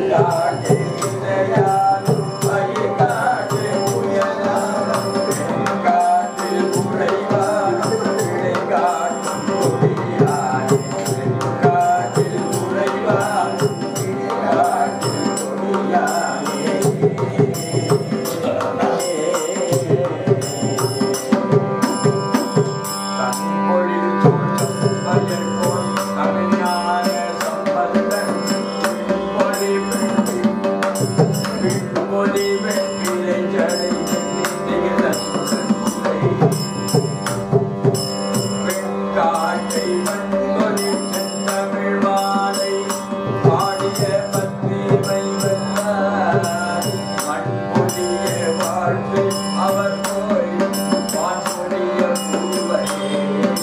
அவர் போய் வான்மொழிய பூவையே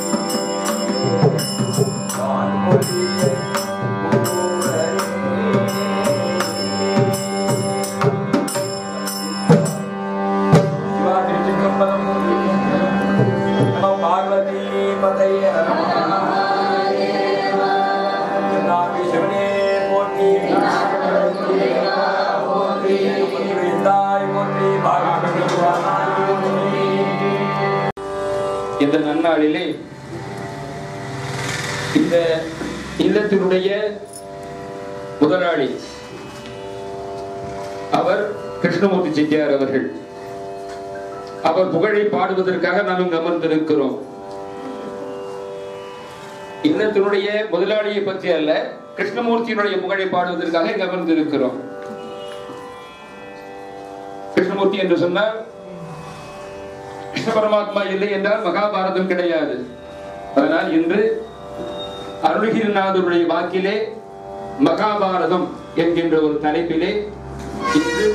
வான்மொழிய பார்வதி பதைய நாமி சிவனே போற்றி போற்றி தாய் போற்றி பாகவதி போற்றி இந்த நன்னாளிலே இந்த இல்லத்தினுடைய முதலாளி அவர் கிருஷ்ணமூர்த்தி செட்டியார் அவர்கள் அவர் புகழை பாடுவதற்காக நாம் இங்கு அமர்ந்திருக்கிறோம் இல்லத்தினுடைய முதலாளியை பற்றி அல்ல கிருஷ்ணமூர்த்தியினுடைய புகழை பாடுவதற்காக இங்கு அமர்ந்திருக்கிறோம் கிருஷ்ணமூர்த்தி என்று சொன்னால் கிருஷ்ண பரமாத்மா இல்லை என்றால் மகாபாரதம் கிடையாது அதனால் இன்று அருள்கிரிநாதருடைய வாக்கிலே மகாபாரதம் என்கின்ற ஒரு தலைப்பிலே இன்று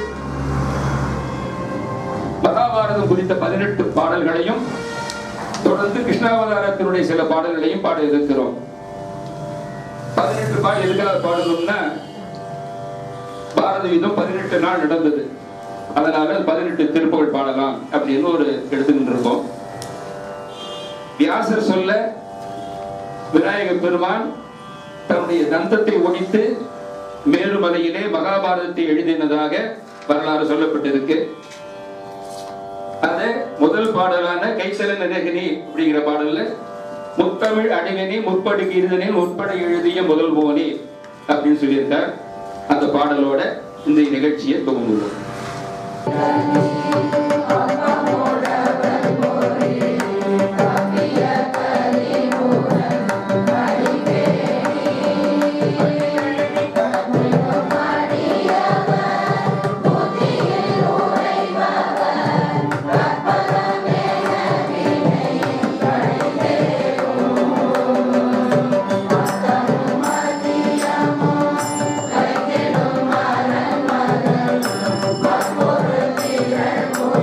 மகாபாரதம் குறித்த பதினெட்டு பாடல்களையும் தொடர்ந்து கிருஷ்ணாவதாரத்தினுடைய சில பாடல்களையும் பாட இருக்கிறோம் பதினெட்டு பாடல் எதுக்காக பாடணும்னா பாரத யுத்தம் பதினெட்டு நாள் நடந்தது அதனால பதினெட்டு திருப்புகழ் பாடலாம் அப்படின்னு ஒரு எடுத்துக்கிட்டு இருக்கோம் வியாசர் சொல்ல விநாயக பெருமான் தன்னுடைய தந்தத்தை ஒடித்து மேருமலையிலே மகாபாரதத்தை எழுதினதாக வரலாறு சொல்லப்பட்டிருக்கு அத முதல் பாடலான கைசல நிரகினி அப்படிங்கிற பாடல்ல முத்தமிழ் அடிவனி முற்படு கீர்தனில் உட்பட எழுதிய முதல் போனி அப்படின்னு சொல்லியிருக்கார் அந்த பாடலோட இந்த நிகழ்ச்சியை துவங்குவோம் Thank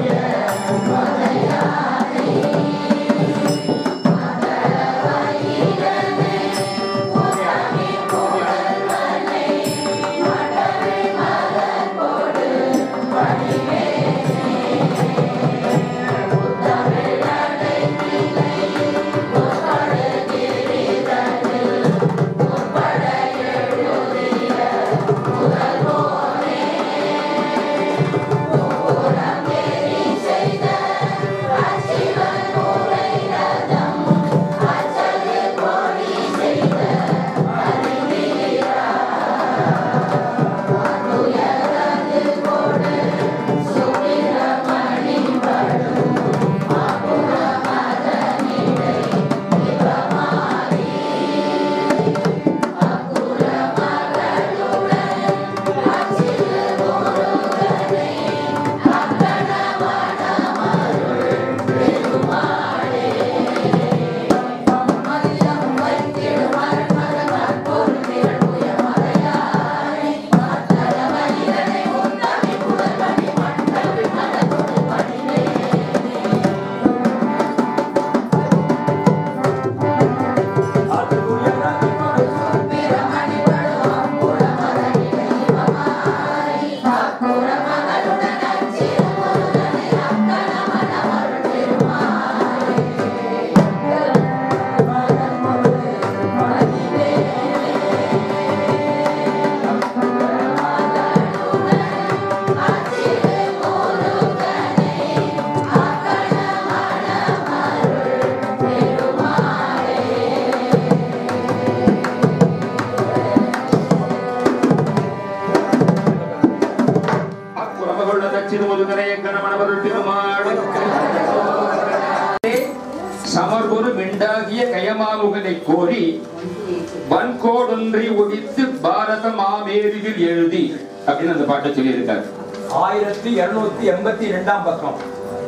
சமர்பொரு மிண்டாகிய கயமாமுகனை கோரி வன்கோடொன்றை ஒழித்து பாரத மாமேருவில் எழுதி அப்படின்னு அந்த பாட்டை சொல்லியிருக்காரு ஆயிரத்தி இருநூத்தி எண்பத்தி இரண்டாம் பக்கம்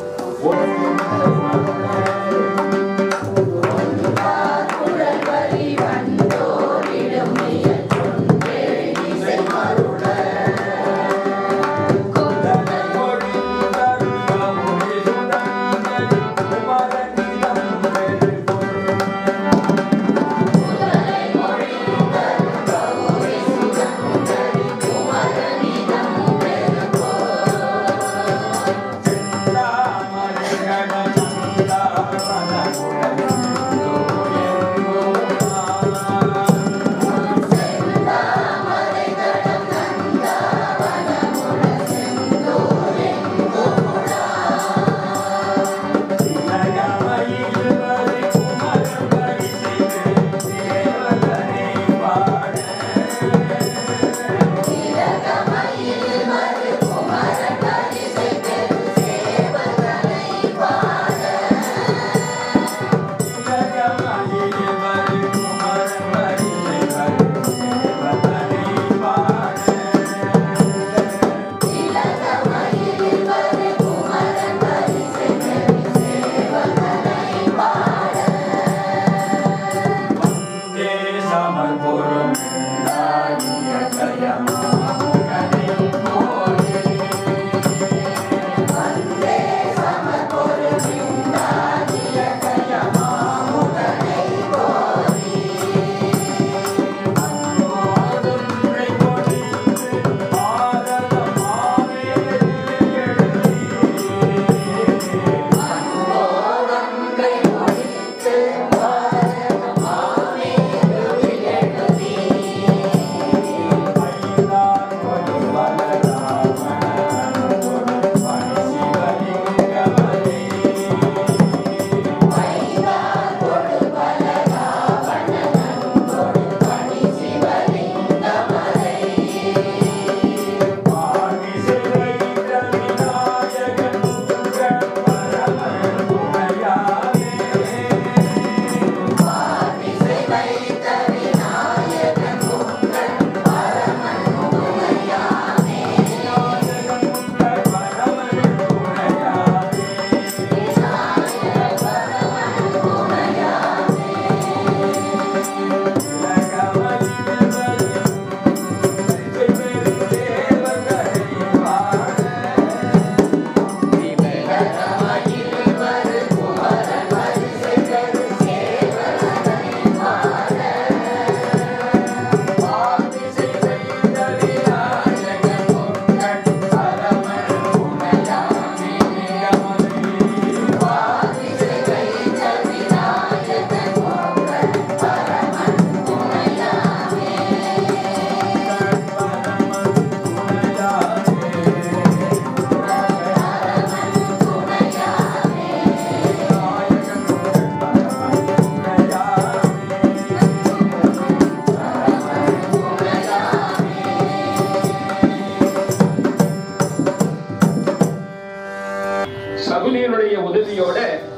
சகுனியனுடைய உதவியோட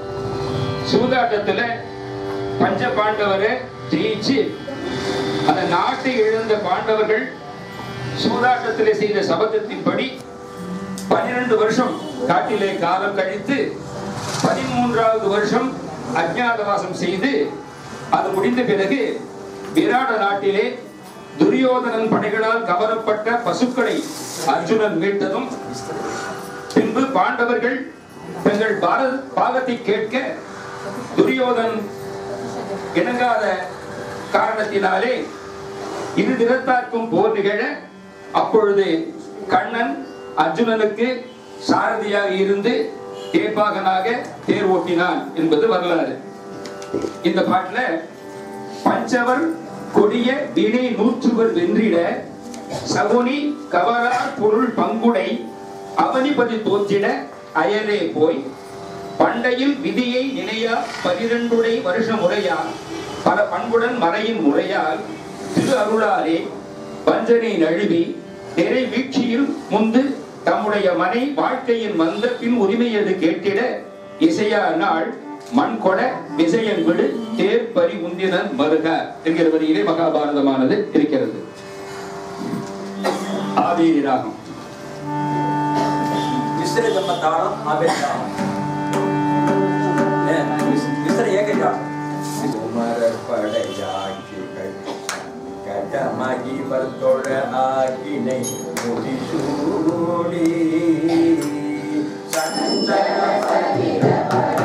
சூதாட்டத்துல பஞ்ச பாண்டவரை ஜெயிச்சு அந்த நாட்டை இழந்த பாண்டவர்கள் சூதாட்டத்திலே செய்த சபதத்தின்படி பன்னிரண்டு வருஷம் காட்டிலே காலம் கழித்து பதிமூன்றாவது வருஷம் அஜ்ஞாதவாசம் செய்து அது முடிந்த பிறகு விராட நாட்டிலே துரியோதனன் படைகளால் கவரப்பட்ட பசுக்களை அர்ஜுனன் மீட்டதும் பின்பு பாண்டவர்கள் தங்கள் பாரத பாகத்தை கேட்க துரியோதன் இணங்காத காரணத்தினாலே இரு தினத்தார்க்கும் போர் நிகழ அப்பொழுது கண்ணன் அர்ஜுனனுக்கு சாரதியாக இருந்து தேர்ப்பாகனாக தேர் ஓட்டினான் என்பது வரலாறு இந்த பாட்டுல பஞ்சவர் கொடிய வினை நூற்றுவர் வென்றிட சகுனி கவரார் பொருள் பங்குடை அவனிபதி தோற்றிட அயலே போய் பண்டையில் விதியை நினையா பனிரெண்டுடை வருஷ முறையால் பல பண்புடன் மறையின் முறையால் திரு அருளாலே வஞ்சனை நழுவி நிறை வீழ்ச்சியில் முந்து தம்முடைய மனை வாழ்க்கையின் வந்த பின் உரிமையது கேட்டிட இசையா நாள் மண் கொட விசையன் விடு தேர் பரி உந்தினன் மருக என்கிற வரியிலே மகாபாரதமானது இருக்கிறது ஆவேரி ராகம் விசிறஜம்ம தாளம் ஆபேதாளம் விசிற ஏகஜாலம் குமரர் படையாட்சிகள் கடமகி வர்த்தொழ ஆகினை முடிசூடி சஞ்சல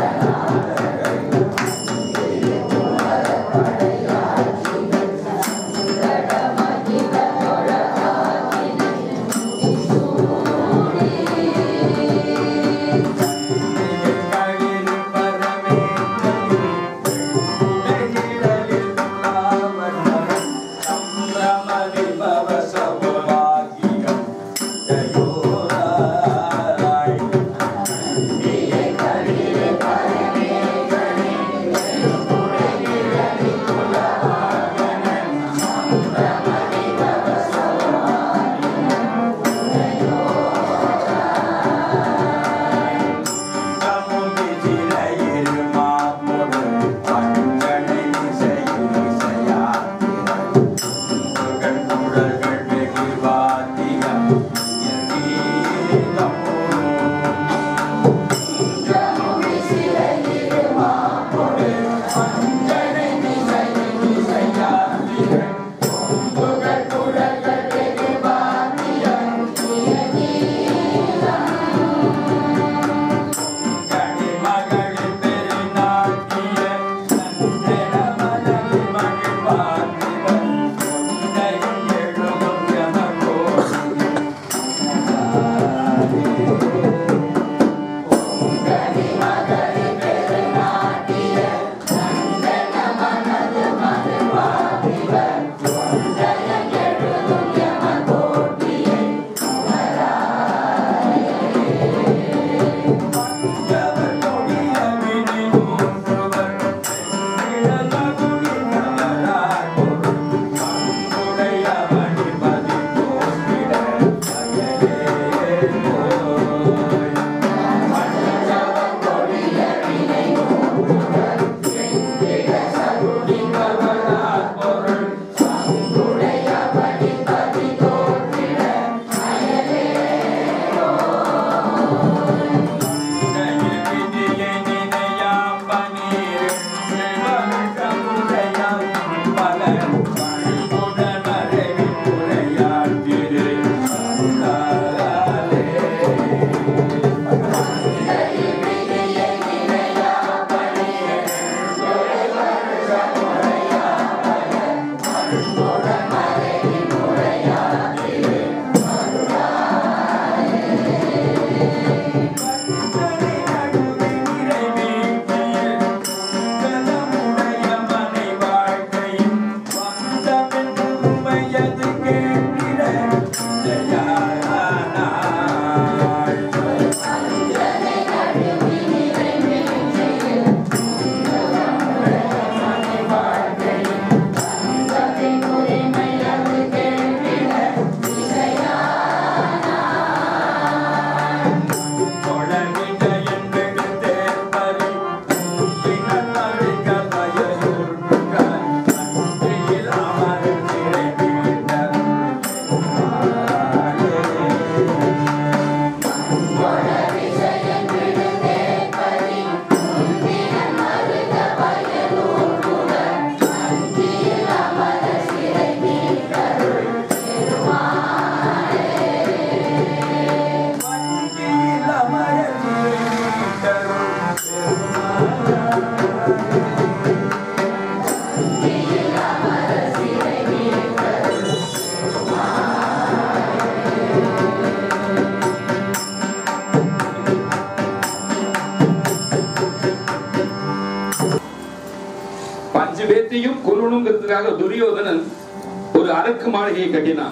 பஞ்சு பேத்தையும் கொல்லணுங்கிறதுக்காக துரியோதனன் ஒரு அரக்கு மாளிகையை கட்டினான்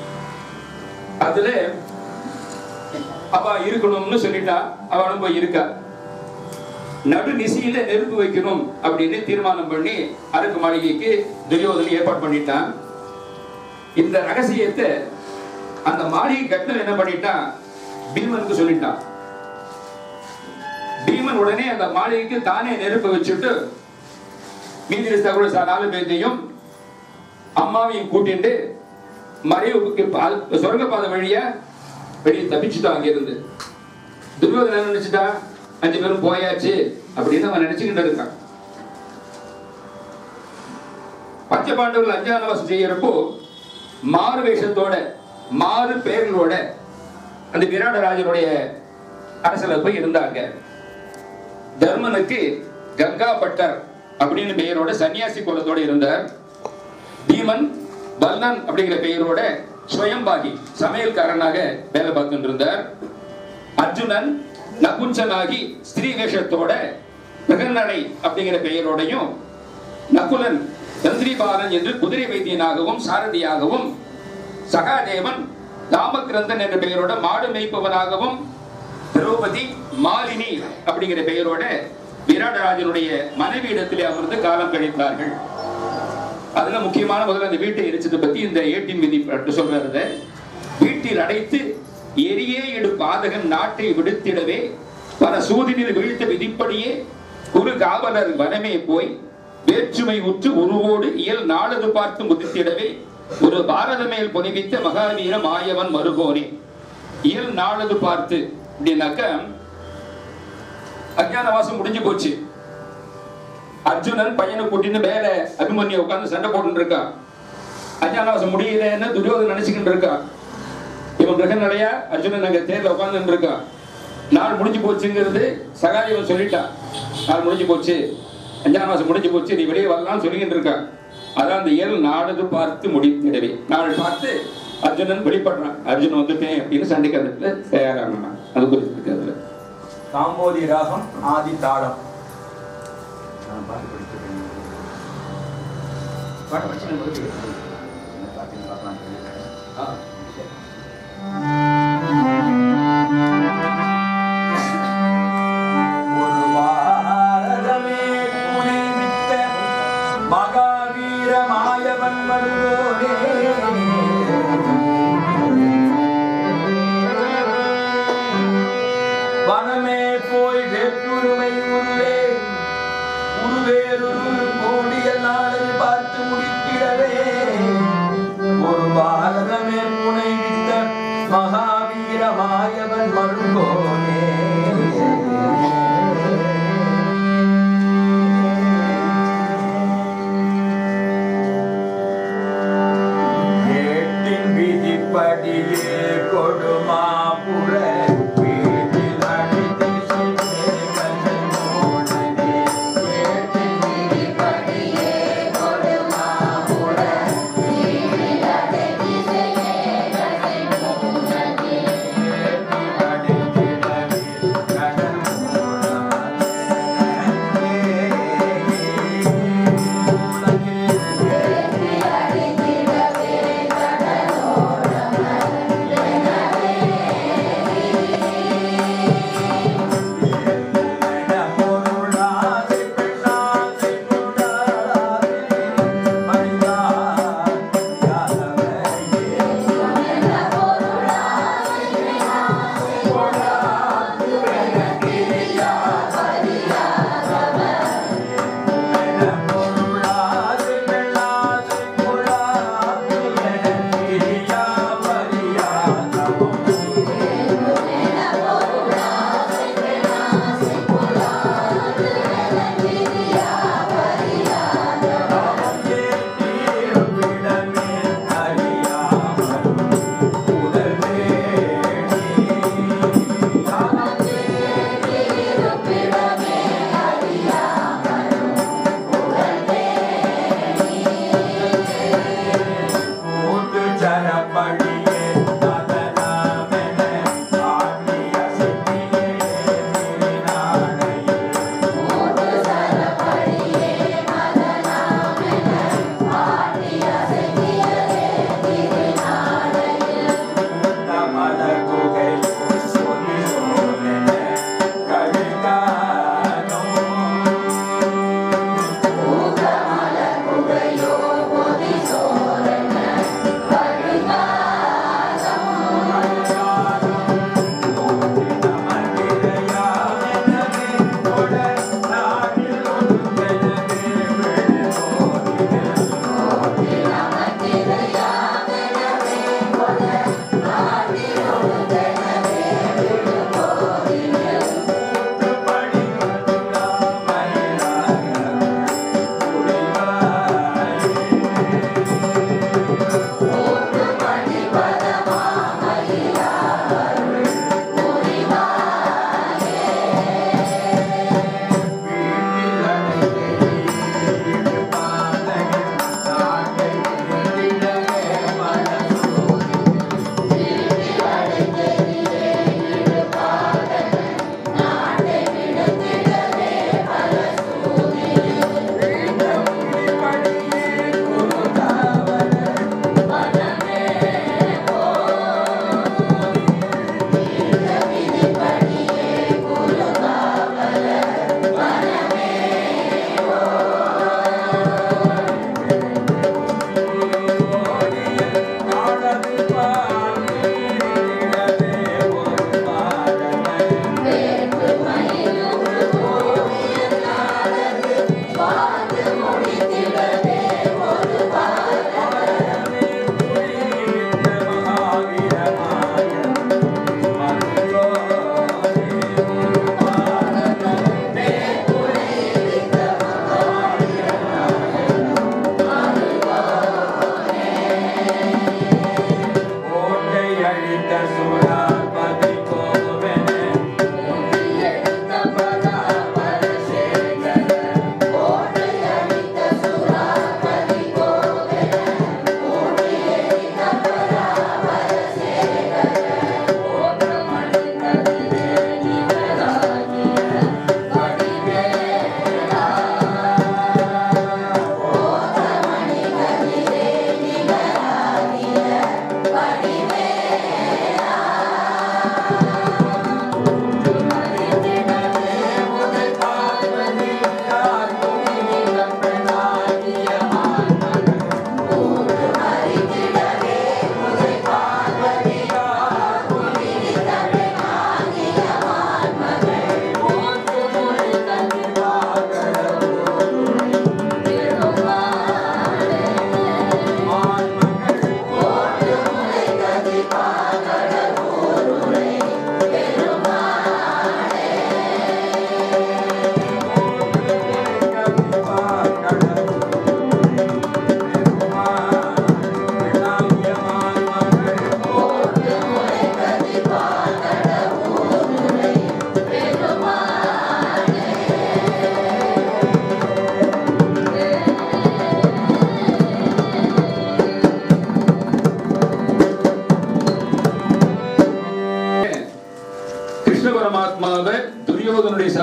அதுல அவ இருக்கணும்னு சொல்லிட்டா அவளும் போய் இருக்கா நடு நிசையில நெருப்பு வைக்கணும் அப்படின்னு தீர்மானம் பண்ணி அரக்கு மாளிகைக்கு துரியோதனன் ஏற்பாடு பண்ணிட்டான் இந்த ரகசியத்தை அந்த மாளிகை கட்டின என்ன பண்ணிட்டான் பீமனுக்கு சொல்லிட்டான் பீமன் பீமன் உடனே அந்த மாளிகைக்கு தானே நெருப்பு வச்சுட்டு மீதி தகவல் நாலு பேர்த்தையும் அம்மாவையும் கூட்டிட்டு மறைவுக்கு பால்- சொர்க்கப்பாதை வழியா வெளியே தப்பிச்சுட்டான் அங்கிருந்து துரியோதனன் என்ன நினைச்சுட்டா அஞ்சு பேரும் போயாச்சு அப்படின்னு அவன் நினைச்சுக்கிட்டு இருக்கான் பஞ்ச பாண்டவர்கள் அஞ்சாம் வாசம் செய்யறப்போ மாறு வேஷத்தோட மாறு பெயர்களோட அந்த விராடராஜனுடைய அரசல போய் இருந்தாங்க தர்மனுக்கு கங்கா பட்டர் அப்படின்னு பெயரோட சன்னியாசி குலத்தோட இருந்தார் பீமன் பல்னன் அப்படிங்கிற பெயரோட ஸ்வயம்பாகி சமையல்காரனாக வேலை பார்த்துட்டு இருந்தார் அர்ஜுனன் நகுஞ்சனாகி ஸ்திரீ வேஷத்தோட பிரகன்னடை அப்படிங்கிற பெயரோடையும் நகுலன் தந்திரிபாலன் என்று குதிரை வைத்தியனாகவும் சாரதியாகவும் சகாதேவன் ராமகிரந்தன் என்ற பெயரோட மாடு மேய்ப்பவனாகவும் திரௌபதி மாலினி அப்படிங்கிற பெயரோட விராடராஜனுடைய மனைவி இடத்திலே அமர்ந்து காலம் கழித்தார்கள் அதுல முக்கியமான முதல்ல அந்த வீட்டை எரிச்சதை பத்தி இந்த ஏட்டின் விதி பட்டு சொல்றது வீட்டில் அடைத்து எரியே எடு பாதகன் நாட்டை விடுத்திடவே பல சூதினில் வீழ்த்த விதிப்படியே குரு காவலர் வனமே போய் வேற்றுமை உற்று உருவோடு இயல் நாளது பார்த்து முதித்திடவே ஒரு பாரத மேல் பொனிவித்த மகாவீர மாயவன் மருகோனே இயல் நாளது பார்த்து அப்படின்னாக்க அஜ்ஞானவாசம் முடிஞ்சு போச்சு அர்ஜுனன் பையனை கூட்டிட்டு மேல அபிமன்யு உட்கார்ந்து சண்டை போட்டுட்டு இருக்கான் அஜானவாசம் முடியலன்னு துரியோதன் நினைச்சுக்கிட்டு இருக்கான் இவன் கிரகநடையா அர்ஜுனன் அங்க தேர்ல உட்கார்ந்துட்டு இருக்கான் நாள் முடிஞ்சு போச்சுங்கிறது சகாதேவன் சொல்லிட்டான் நாள் முடிஞ்சு போச்சு அஞ்சாம் முடிஞ்சு போச்சு நீ வெளியே வரலாம்னு சொல்லிக்கிட்டு இருக்கான் அதான் அந்த ஏழு நாடது பார்த்து முடித்திடவே நாள் பார்த்து அர்ஜுனன் வெளிப்படுறான் அர்ஜுனன் வந்துட்டேன் அப்படின்னு சண்டைக்கு அந்த தயாரானான் அது குறித்து இருக்கு அதுல காம்போதி ராகம் ஆதி தாளம் நான் பாட்டு படிச்சிருக்கேன் பாட்டு படிச்சு நான் படிச்சிருக்கேன். என்ன பாட்டுன்னு பார்க்கலாம் தெரியல. ஆ, சரி. ஒரு பாரதமே புனைவித்த மகாவீர மாயவன் வருவோனே வனமே போய் வேற்றுரிமை உருவே உருவேறொரு கோடிய நாளை பார்த்து முடித்திடவே ஒரு பாரதமே புனைவித்த மகாவீர மாயவன் மருங்கோனே ஏட்டின் விதிப்படியே கொடுமாபுர வீட்டில் அழைத்து சென்றே கண்ணனோடனே. ஏட்டின்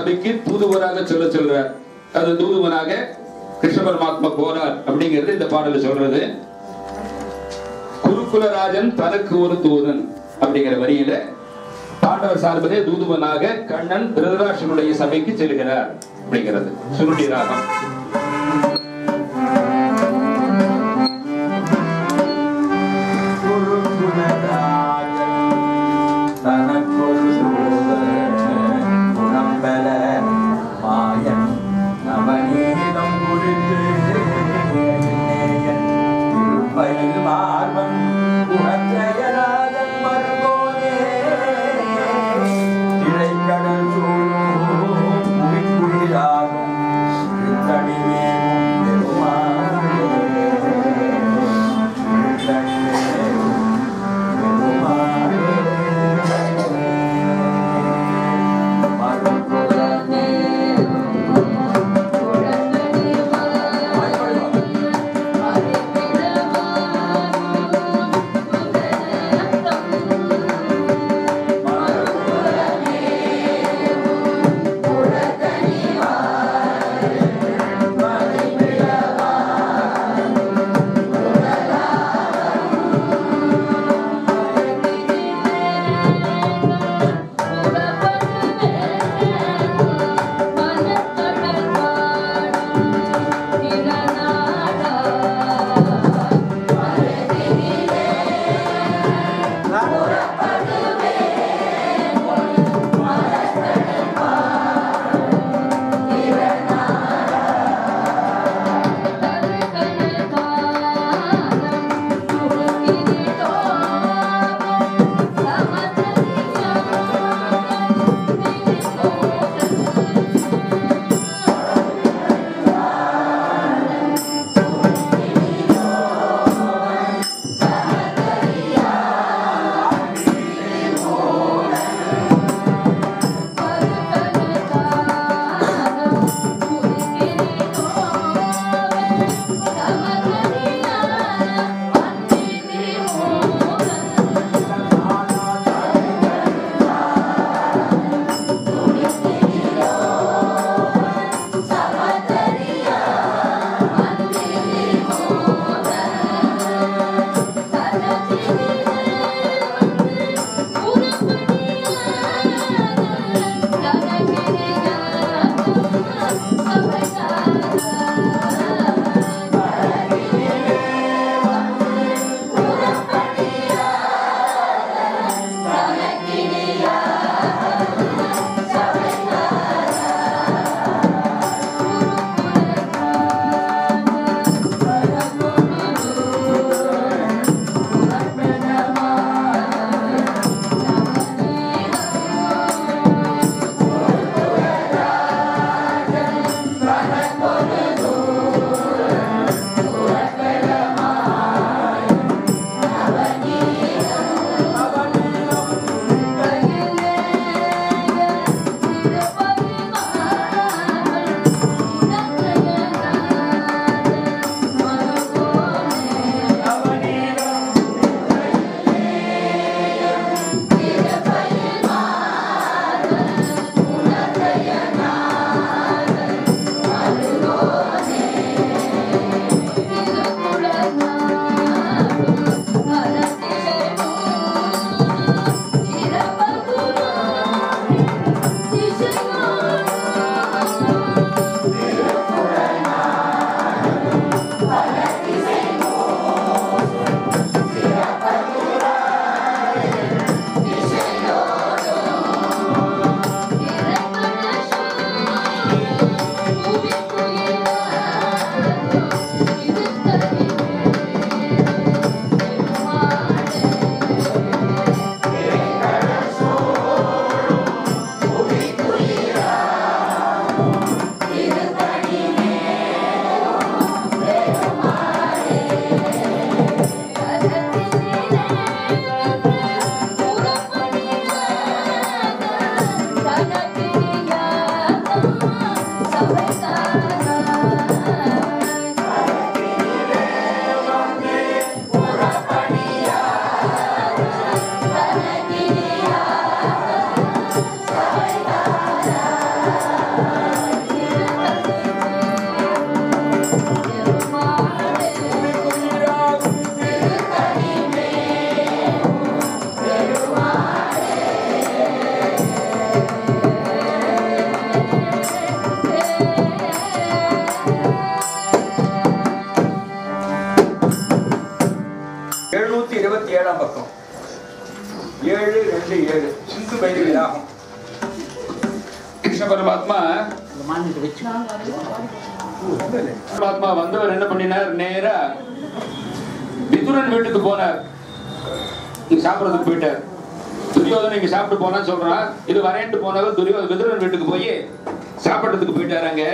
சபைக்கு தூதுவராக சொல்ல சொல்றார் அது தூதுவனாக கிருஷ்ண பரமாத்மா போறார் அப்படிங்கிறது இந்த பாடல சொல்றது குருகுலராஜன் தனக்கு ஒரு தூதன் அப்படிங்கிற வரியில பாண்டவர் சார்பதே தூதுவனாக கண்ணன் திருதராஷனுடைய சபைக்கு செல்கிறார் அப்படிங்கிறது சுருட்டி ராகம் தனக்கொரு சோதரன் குணம்பெற மாயன் நவநீதம் குடித்து நேயன் திருப்பயில் மார்பன் குணத்திரயநாதன் மருகோனே இடைக்கடல் சூழும் புவிக்குயிராகும் திருத்தணிமேவும் பெருமானே திருத்தணிமேவும் Yeah. ஏழாம் பக்கம் ஏழு ரெண்டு ஏழு சிந்து பைரவி ராகம் கிருஷ்ண பரமாத்மா பரமாத்மா வந்தவர் என்ன பண்ணினார் நேரா விதுரன் வீட்டுக்கு போனார் இங்க சாப்பிடறதுக்கு போயிட்டார் துரியோதனை இங்க சாப்பிட்டு போனான்னு சொல்றான் இது வரேன்ட்டு போனவர் துரியோதன விதுரன் வீட்டுக்கு போய் சாப்பிடுறதுக்கு போயிட்டார் அங்க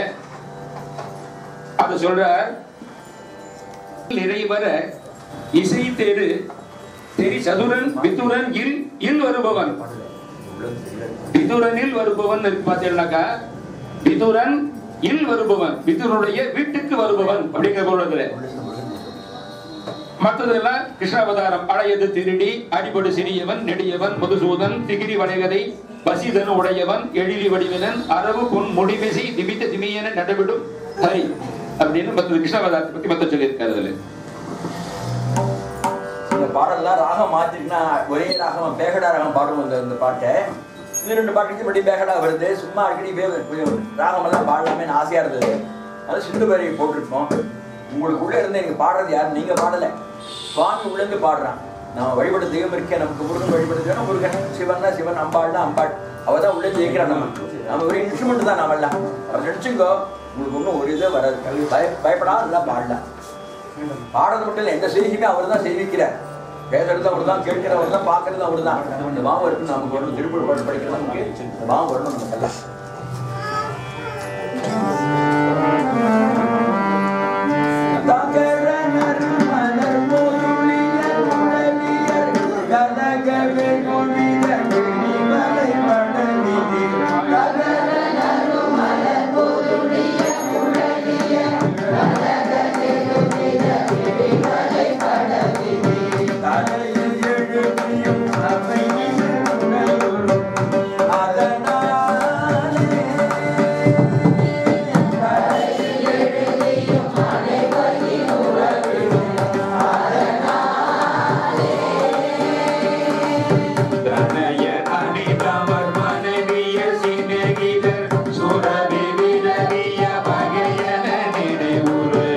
அத சொல்றார் நிறைவர இசை தெரு தெரி சதுரன் விதுரன் இல் இல் வருபவன் விதுரனில் வருபவன் இருக்கு பார்த்தீங்கன்னாக்கா விதுரன் இல் வருபவன் விதுரனுடைய வீட்டுக்கு வருபவன் அப்படிங்கிற பொருளத்துல மற்றதெல்லாம் கிருஷ்ணாவதாரம் அடையது திருடி அடிபடு சிறியவன் நெடியவன் மதுசூதன் திகிரி வளைகதை வசிதன் உடையவன் எழிலி வடிவனன் அரவு பொன் முடிமிசை திமித்த திமியன நடவிடும் ஹரி அப்படின்னு மற்ற கிருஷ்ணாவதாரத்தை பத்தி மத்த சொல்லியிருக்காரு அதுல இந்த பாடல்லாம் ராகம் மாத்திருக்குன்னா ஒரே ராகம் பேகடா ராகம் பாடுவோம் இந்த இந்த பாட்டை இந்த ரெண்டு பாட்டுக்கு மறுபடியும் பேகடா வருது சும்மா அடிக்கடி வே- கொஞ்சம் ராகமெல்லாம் பாடலாமே ஆசையா இருந்தது அது சிந்து வரி போட்டிருக்கோம் உங்களுக்கு உள்ள இருந்து எனக்கு பாடுறது யாரு நீங்க பாடல சுவாமி உள்ள இருந்து பாடுறான் நம்ம வழிபட தெய்வம் இருக்கே நமக்கு முருகன் வழிபடுறது முருகன் சிவன்னா சிவன் அம்பாள்னா அம்பாள் அவ தான் உள்ள ஜெயிக்கிறான் நம்ம நம்ம ஒரு இன்ஸ்ட்ருமெண்ட் தான் நம்மளாம் அப்படி நினைச்சுங்கோ உங்களுக்கு ஒன்றும் ஒரு இதே வராது பய பயப்படாம எல்லாம் பாடலாம் பாடுறது மட்டும் இல்லை எந்த செய்தியுமே அவர் தான் செய்விக்கிறார் பேசுறது அவர் தான் கேட்கிறவர் தான் பார்க்கறது அவர் தான் இந்த பாவம் இருக்கு நமக்கு வரணும் திருப்பூர் பாட்டு படிக்கிறது நமக்கு இந்த பாவம் வரணும் நமக்கு எல்லாம் தகர நறுமலர் பொருளியர் உடலியர் கனகவே குவித வெளிமலை மணலிலே தகர தலையில் எழுதியும் அவையில் உணரும் அதனாலே தனய அனிதவர் மனைவிய சிநேகிதர் சுரபி விரவிய வகையன நினைவுறு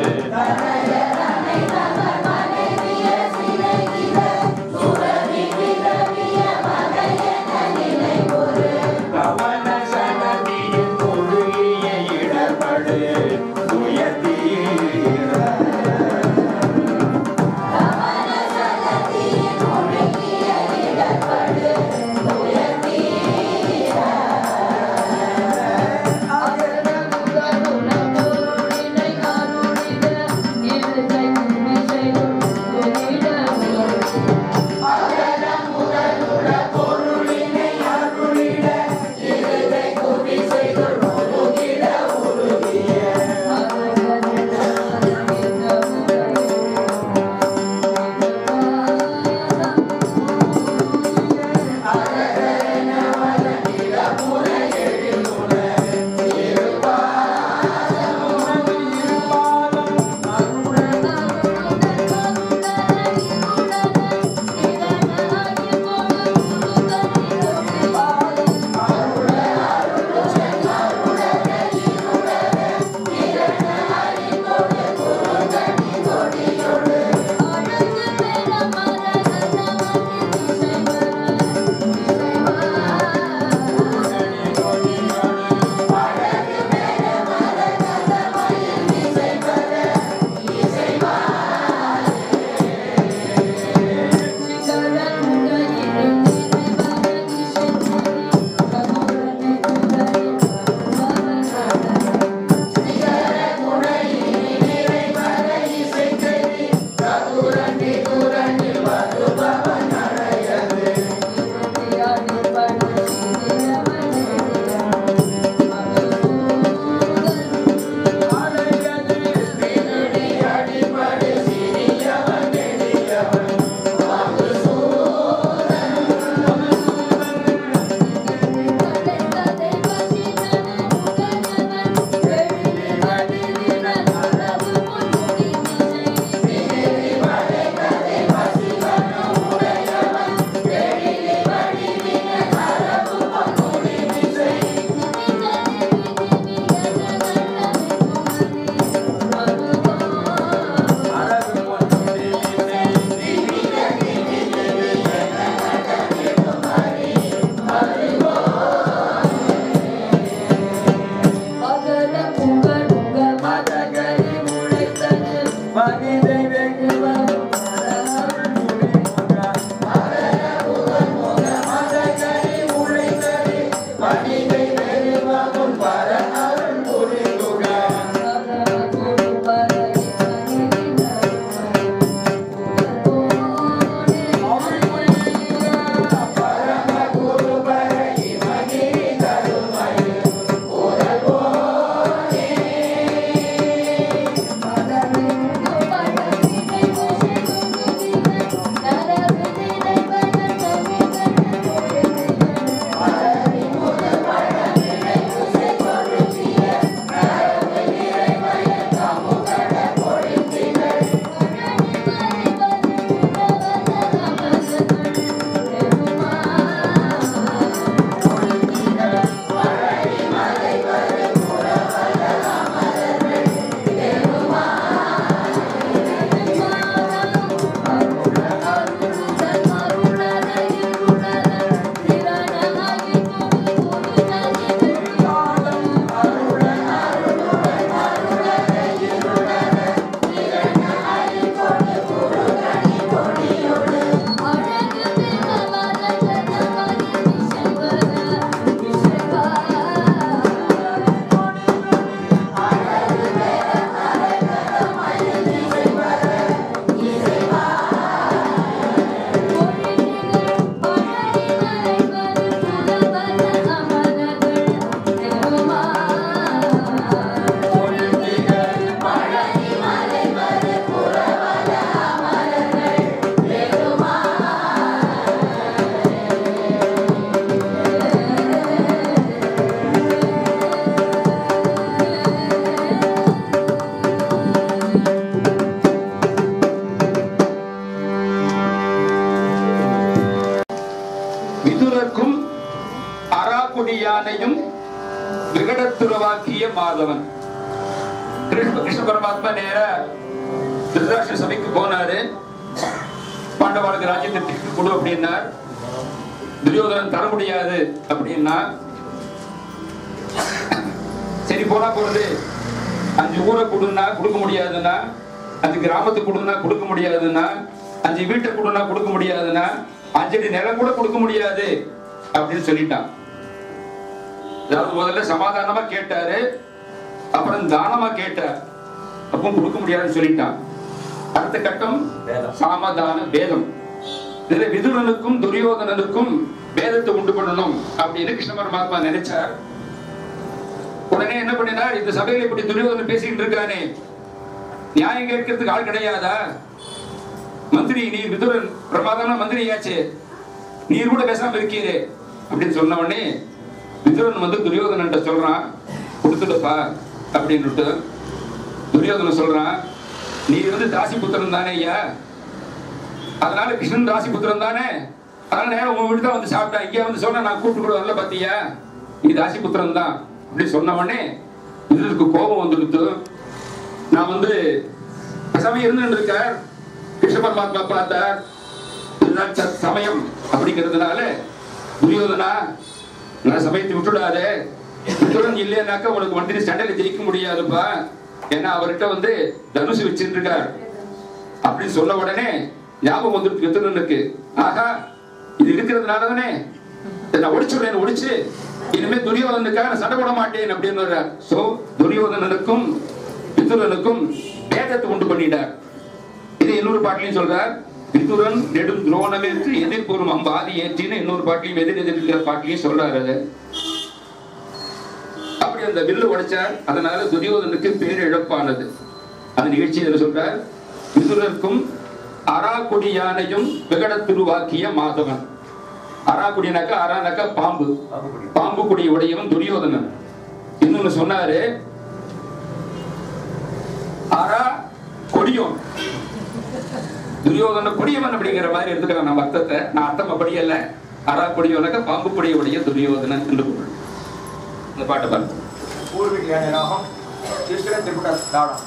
கவன சனதியின் முழுகிய இடர்படு துயத்தீர பொருளினை மாதவன் கிருஷ்ண கிருஷ்ண பரமாத்மா நேர திருதராஷ்டிர சபைக்கு போனாரு பாண்டவாளுக்கு ராஜ்யத்தை திருப்பி கொடு அப்படின்னார் துரியோதனன் தர முடியாது அப்படின்னா சரி போனா போறது அஞ்சு ஊரை கொடுன்னா கொடுக்க முடியாதுன்னா அஞ்சு கிராமத்துக்கு கொடுன்னா கொடுக்க முடியாதுன்னா அஞ்சு வீட்டை கொடுன்னா கொடுக்க முடியாதுன்னா அஞ்சடி நிலம் கூட கொடுக்க முடியாது அப்படின்னு சொல்லிட்டான் அதாவது முதல்ல சமாதானமா கேட்டாரு அப்புறம் தானமா கேட்டார் அப்பவும் கொடுக்க முடியாதுன்னு சொல்லிட்டான் அடுத்த கட்டம் வேதம். சாமதான வேதம் இதுல விதுரனுக்கும் துரியோதனனுக்கும் வேதத்தை உண்டு பண்ணணும் அப்படின்னு கிருஷ்ண பரமாத்மா நினைச்சார் உடனே என்ன பண்ணினார் இந்த சபையில இப்படி துரியோதனன் பேசிட்டு இருக்கானே நியாயம் கேட்கறதுக்கு ஆள் கிடையாதா மந்திரி நீர் விதுரன் பிரமாதமான மந்திரியாச்சே நீர் கூட பேசாம இருக்கீரே அப்படின்னு சொன்ன உடனே விதுரன் வந்து துரியோதனன்ட்ட சொல்றான் கொடுத்துடுப்பா அப்படின்னுட்டு துரியோதனன் சொல்றான் நீ வந்து தாசி புத்திரன் தானே ஐயா அதனால கிருஷ்ணன் ராசி புத்திரன் தானே அதனால நேரம் உங்க வீட்டு தான் வந்து சாப்பிட்டா இங்க வந்து சொன்னா நான் கூப்பிட்டு கூட வரல பாத்தியா நீ தாசி புத்திரன் தான் அப்படி சொன்ன உடனே இதுக்கு கோபம் வந்துடுத்து நான் வந்து பேசாம இருந்துட்டு இருக்கார் கிருஷ்ண பரமாத்மா பார்த்தார் இதுதான் ச- சமயம் அப்படிங்கிறதுனால துரியோதனா நான் சமயத்தை விட்டுடாதே விட்டுடன் இல்லையானாக்கா உனக்கு மந்திரி சண்டையில ஜெயிக்க முடியாதுப்பா ஏன்னா அவர்கிட்ட வந்து தனுசு வச்சுட்டு இருக்கார் அப்படின்னு சொன்ன உடனே ஞாபகம் வந்துட்டு வித்துனனுக்கு ஆஹா இது இருக்கிறதுனால தானே இதை நான் ஒடிச்சுடுறேன் ஒடிச்சு இனிமே துரியோதனுக்காக நான் சண்டை போட மாட்டேன் அப்படின்னு வர்றார் சோ துரியோதனனுக்கும் வித்துரனுக்கும் வேதத்தை உண்டு பண்ணிட்டார் இது இன்னொரு பாட்டிலையும் சொல்றார் விதுரன் நெடும் துரோணமேற்று எதிர்ப்புறம் அம்பாதி ஏற்றின்னு இன்னொரு பாட்டிலையும் எதிர் எதிர் இருக்கிற பாட்டிலையும் சொல்றாரு அது அப்படி அந்த வில்லு உடைச்சார் அதனால துரியோதனுக்கு பேர் இழப்பானது அந்த நிகழ்ச்சி என்ன சொல்றார் விதுரருக்கும் அராக்குடி யானையும் விகடத்துருவாக்கிய மாதவன் அராக்குடினாக்கா அரானாக்கா பாம்பு பாம்புக்குடி. பாம்பு குடி உடையவன் துரியோதனன் இன்னொன்னு சொன்னாரு அரா கொடியோன் துரியோதன கொடியவன் அப்படிங்கிற மாதிரி எடுத்துக்கலாம் நம்ம அர்த்தத்தை நான் அர்த்தம் அப்படி அல்ல அரா கொடியோனாக்கா பாம்பு கொடியுடைய துரியோதனன் என்று பொருள் இந்த பாட்டை பாருங்க பூர்வீக ராகம் சிசிர திரிபுட தாடம்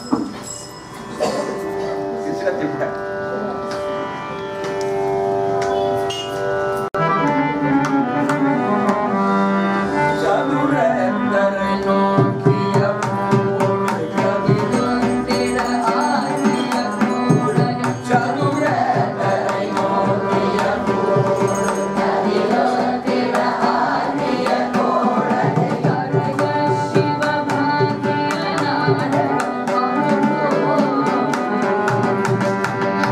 சிசிர திரிபுட சதுரந்தரை நோக்கிய போடு கதிரொன்றிட ஆரிய போடு. சதுரந்தரை நோக்கிய போடு கதிரொன்றிட ஆரிய போடு. சிவபாகியநாத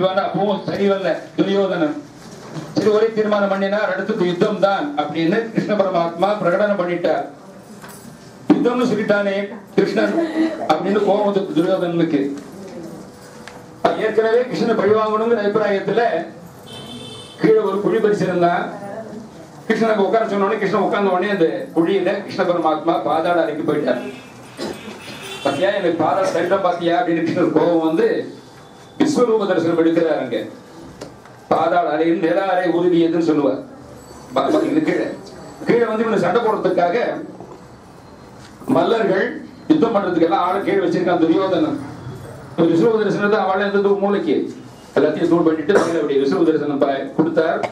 செய்வான்னு அப்பவும் சரி வரல துரியோதனன் சரி ஒரே தீர்மானம் பண்ணினார் அடுத்தது யுத்தம் தான் அப்படின்னு கிருஷ்ண பரமாத்மா பிரகடனம் பண்ணிட்டார் யுத்தம்னு சொல்லிட்டானே கிருஷ்ணன் அப்படின்னு கோபம் வந்து துரியோதனனுக்கு அது ஏற்கனவே கிருஷ்ணன் பழி வாங்கணுங்கிற அபிப்பிராயத்துல கீழே ஒரு குழி பறிச்சிருந்தான் கிருஷ்ணனுக்கு உட்கார சொன்ன உடனே கிருஷ்ணன் உட்கார்ந்த உடனே அந்த குழியில கிருஷ்ண பரமாத்மா பாதாள அறைக்கு போயிட்டார் பாத்தியா எனக்கு பாதாள சரிடம் பாத்தியா அப்படின்னு கிருஷ்ணர் கோபம் வந்து விஸ்வரூப தரிசனம் எடுக்கிறார் அங்க பாதாள அறையில் நில அறை உருவியதுன்னு சொல்லுவார் பா- பா- இது கீழே கீழே வந்து இவனை சண்டை போடுறதுக்காக மல்லர்கள் யுத்தம் பண்றதுக்கு எல்லாம் ஆளை கீழே வச்சிருக்கான் துரியோதனன் இப்ப விஸ்வரூப தரிசனத்தை அவளை இருந்தது ஒரு மூளைக்கு எல்லாத்தையும் தூள் பண்ணிட்டு தலையில அப்படி விஸ்வரூப தரிசனம் ப- கொடுத்தார்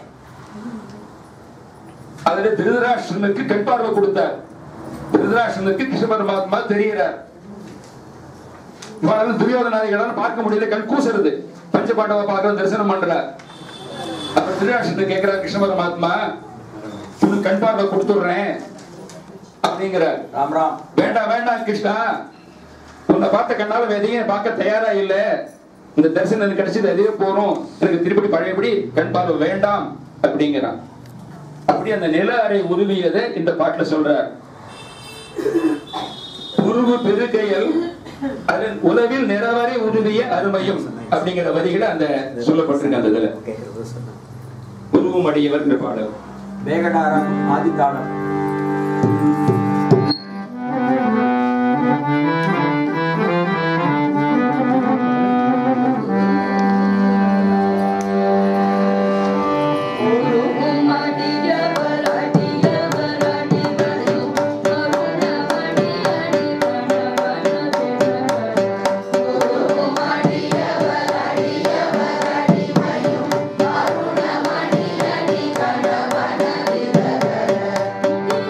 அதுல திருதராஷ்டிரனுக்கு கண் பார்வை கொடுத்தார் திருதராஷ்டிரனுக்கு கிருஷ்ண பரமாத்மா தெரிகிறார் இவனால துரியோதனாதிகளால பார்க்க முடியல கண் கூசுறது பஞ்சபாண்டவ பார்க்கற தரிசனம் பண்றார் அப்ப திருதராஷ்டிரன் கேட்கிறார் கிருஷ்ண பரமாத்மா உனக்கு கண் பார்வை கொடுத்துடுறேன் அப்படிங்கிறார் ராம் ராம் வேண்டாம் வேண்டாம் கிருஷ்ணா உன்னை பார்த்த கண்ணால வேற எதையும் பார்க்க தயாரா இல்ல இந்த தரிசனம் எனக்கு கிடைச்சது அதுவே போறோம் எனக்கு திருப்படி பழையபடி கண் பார்வை வேண்டாம் அப்படிங்கிறான் அப்படி அந்த நில அறை உருவியதை இந்த பாட்டுல சொல்றார் உருவு பெருகையல் அதன் உலகில் நிறவரை உருவிய அருமையும் அப்படிங்கிற வரிகளை அந்த சொல்லப்பட்டிருக்கு அந்த இதுல உருவம் அடியவர் என்ற பாடல் வேகடாரம் ஆதித்தாளம் Thank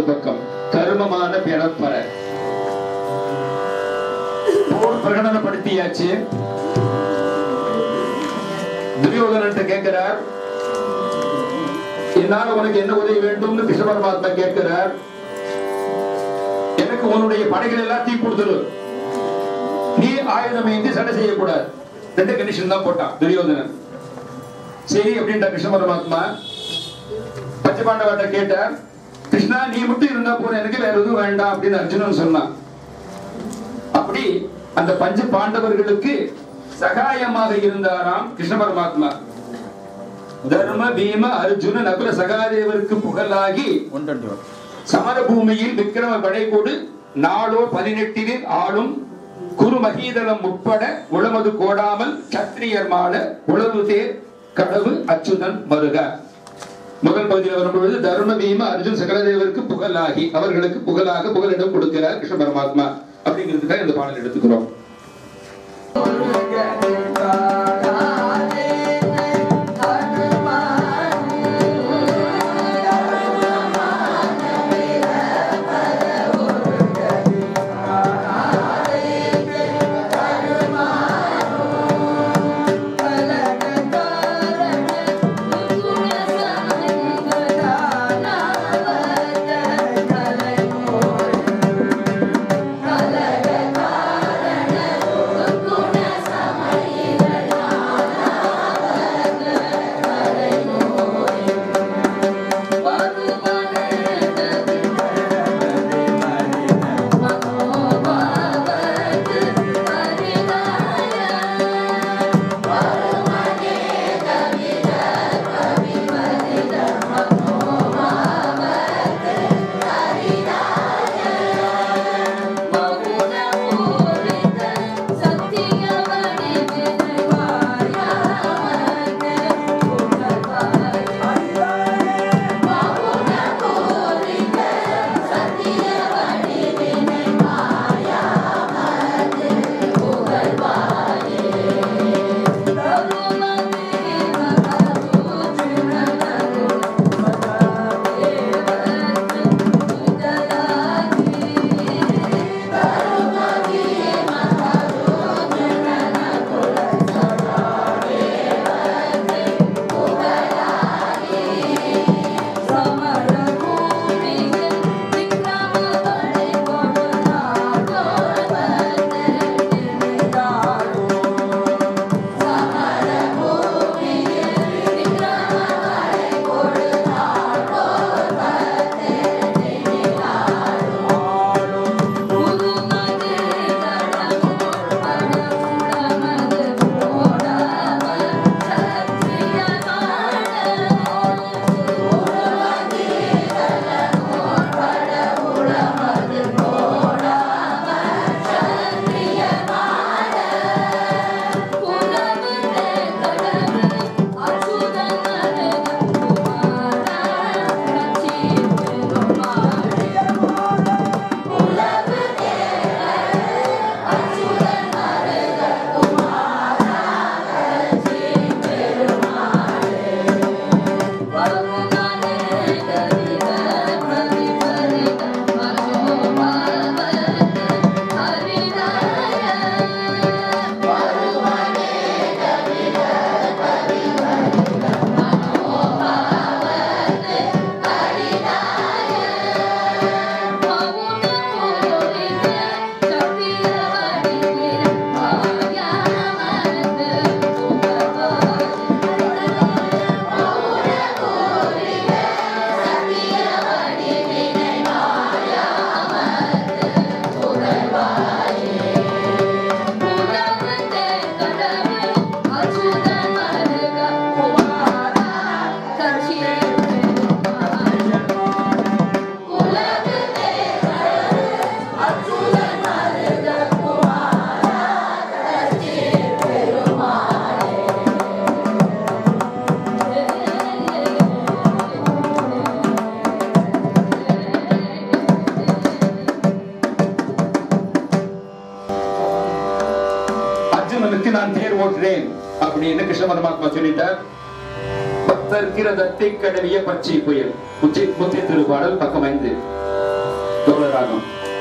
பக்கம் கருமமான பிறப்பற போர் பிரகடனப்படுத்தியாச்சு துரியோதனன் கேட்கிறார் என்னால உனக்கு என்ன உதவி வேண்டும்னு கிருஷ்ண பரமாத்மா கேட்கிறார் எனக்கு உன்னுடைய படைகள் எல்லாத்தையும் கொடுத்துரு நீ ஆயுதம் ஏந்தி சண்டை செய்யக்கூடாது ரெண்டு கண்டிஷன் தான் போட்டான் துரியோதனன் சரி அப்படின்ற கிருஷ்ண பரமாத்மா பஞ்சபாண்டவர்கிட்ட கேட்டார் கிருஷ்ணா நீ மட்டும் இருந்தா போதும் எனக்கு வேற எதுவும் வேண்டாம் அப்படின்னு அர்ஜுனன் சொன்னான் அப்படி அந்த பஞ்ச பாண்டவர்களுக்கு சகாயமாக இருந்தாராம் கிருஷ்ண பரமாத்மா தர்ம பீம அர்ஜுன நகுல சகாதேவருக்கு புகழாகி ஒன் டுவெண்ட்டி ஒன் சமர பூமியில் விக்கிரம படைகோடு நாளோ பதினெட்டில் ஆளும் குரு மகீதளம் உட்பட உளமது கோடாமல் சத்திரியர் மால உளவு தேர் கடவு அச்சுதன் மருக முதல் பகுதியில் வரும்பொழுது தர்ம பீம அர்ஜுன் சகலதேவருக்கு புகழாகி அவர்களுக்கு புகழாக புகலிடம் கொடுக்கிறார் கிருஷ்ண பரமாத்மா அப்படிங்கிறதுக்காக இந்த பாடல் எடுத்துக்கிறோம் அர்ஜுனனுக்கு நான் தேர் ஓட்டுறேன் அப்படின்னு கிருஷ்ண பரமாத்மா சொல்லிட்டார் பத்தற்கிற தத்தை கடவிய பச்சை புயல் முத்தி முத்தி திருப்பாடல் பக்கம் ஐந்து தோழராகும்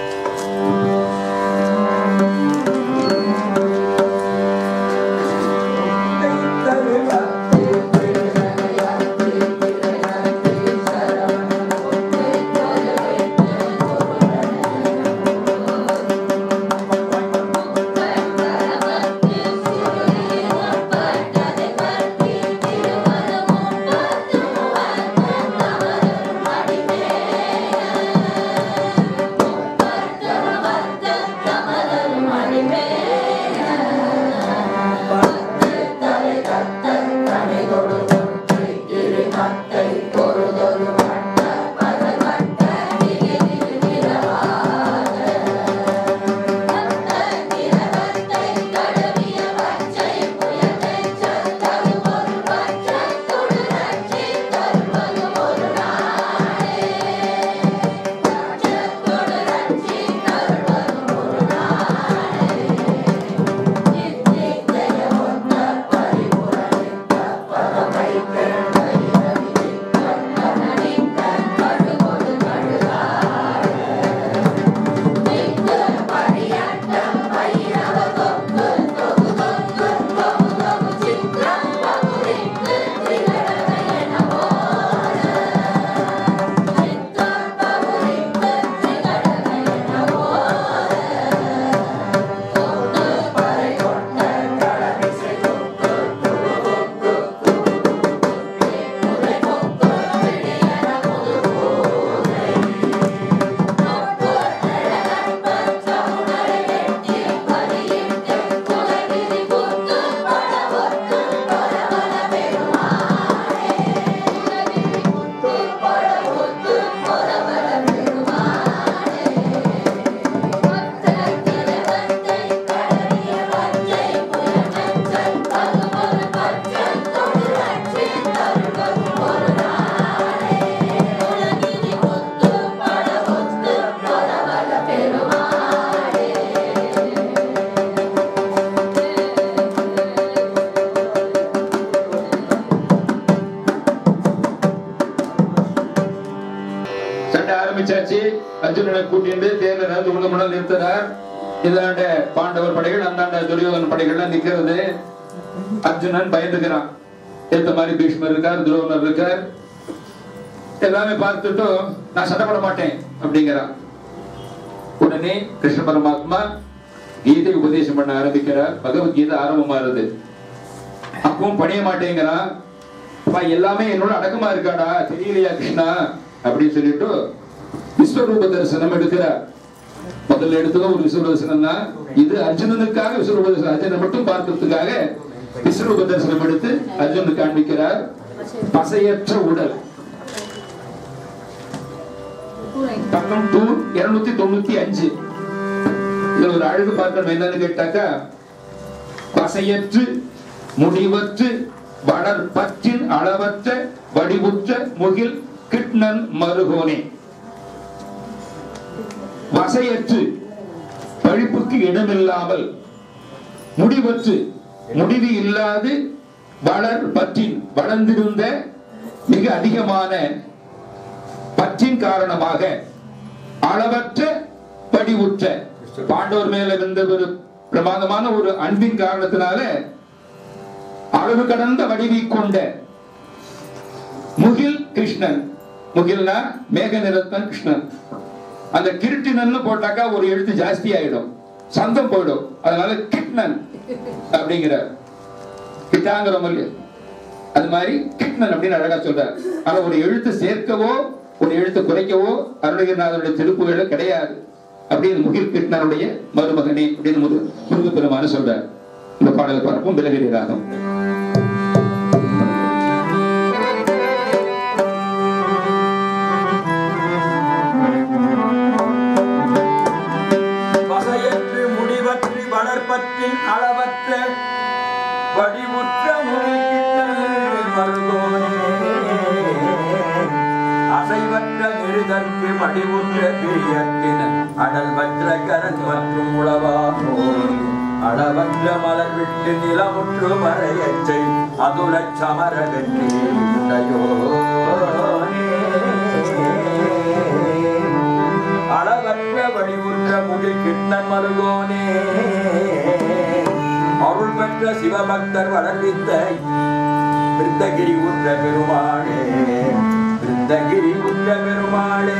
சண்டை ஆரம்பிச்சாச்சு அர்ஜுனனை கூட்டிட்டு தேர்ல நடந்து உள்ள முன்னாள் நிறுத்துறார் இதாண்ட பாண்டவர் படைகள் அந்தாண்ட துரியோதன படைகள்லாம் நிக்கிறது அர்ஜுனன் பயந்துக்கிறான் ஏத்த மாதிரி பீஷ்மர் இருக்கார் துரோணர் இருக்கார் எல்லாமே பார்த்துட்டு நான் சண்டை போட மாட்டேன் அப்படிங்கிறான் உடனே கிருஷ்ண பரமாத்மா கீதை உபதேசம் பண்ண ஆரம்பிக்கிறார் பகவத்கீதை ஆரம்பமாறுது அப்பவும் பணிய மாட்டேங்கிறான் அப்பா எல்லாமே என்னோட அடக்கமா இருக்காடா தெரியலையா கிருஷ்ணா அப்படின்னு சொல்லிட்டு விஸ்வரூப தரிசனம் எடுக்கிறார் முதல்ல எடுத்ததும் ஒரு விஸ்வரூப தரிசனம் தான் இது அர்ஜுனனுக்காக விஸ்வரூப தரிசனம் அர்ஜுனனை மட்டும் பார்க்கறதுக்காக விஸ்வரூப தரிசனம் எடுத்து அர்ஜுனனுக்கு காண்பிக்கிறார் பசையற்ற உடல் பக்கம் டூ இருநூத்தி தொண்ணூத்தி அஞ்சு இதுல ஒரு அழகு பார்க்கணும் என்னன்னு கேட்டாக்கா பசையற்று முடிவற்று வளர்பற்றின் அளவற்ற வடிவுற்ற முகில் கிட்னன் மருகோனே வசையற்று பழிப்புக்கு இடமில்லாமல் முடிவற்று முடிவு இல்லாது வளர் பற்றின் வளர்ந்திருந்த மிக அதிகமான பற்றின் காரணமாக அளவற்ற படிவுற்ற பாண்டவர் மேல இருந்த ஒரு பிரமாதமான ஒரு அன்பின் காரணத்தினால அளவு கடந்த வடிவை கொண்ட முகில் கிருஷ்ணன் முகில்னா மேக நிறத்தன் கிருஷ்ணன் அந்த கிருட்டினன்னு போட்டாக்கா ஒரு எழுத்து ஜாஸ்தி ஆயிடும் சந்தம் போயிடும் அதனால கிருஷ்ணன் அப்படிங்கிறார் கிட்டாங்கிறோம் இல்லையா அது மாதிரி கிருஷ்ணன் அப்படின்னு அழகா சொல்றார் ஆனா ஒரு எழுத்து சேர்க்கவோ ஒரு எழுத்து குறைக்கவோ அருணகிரிநாதனுடைய திருப்புகள கிடையாது அப்படின்னு முகில் கிருஷ்ணனுடைய மருமகனே அப்படின்னு முரு முருகப்பெருமான சொல்றார் இந்த பாடலை பார்ப்போம் பிலகிரி ராகம் வசையற்று முடிவற்று வளர்ப்பற்றின் அளவற்ற வடிவுற்ற முடிக்கிட்ட மருகோனே அசைவற்ற நெடுதற்கு மடிவுற்ற பிரியத்தின அடல் வற்ற கரன் மற்றும் உளவாகோ அளவற்ற மலர் விட்டு நிலமுற்று மறையச்சை அதுலச் சமர வெற்றி உடையோனே அளவற்ற விண்ணன் மருகோனே அருள் பெற்ற சிவபக்தர் வளர்வித்த விருந்தகிரி உற்ற பெருமாளே விருந்தகிரி உற்ற பெருமாளே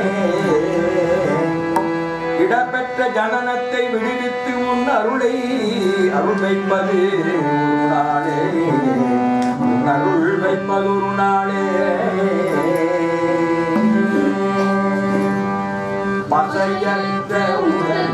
இடம்பெற்ற ஜனனத்தை விடுவித்து உன் அருளை அருள் வைப்பது ஒரு நாளே உன் அருள் வைப்பது ஒரு நாளே பசையற்ற உடல்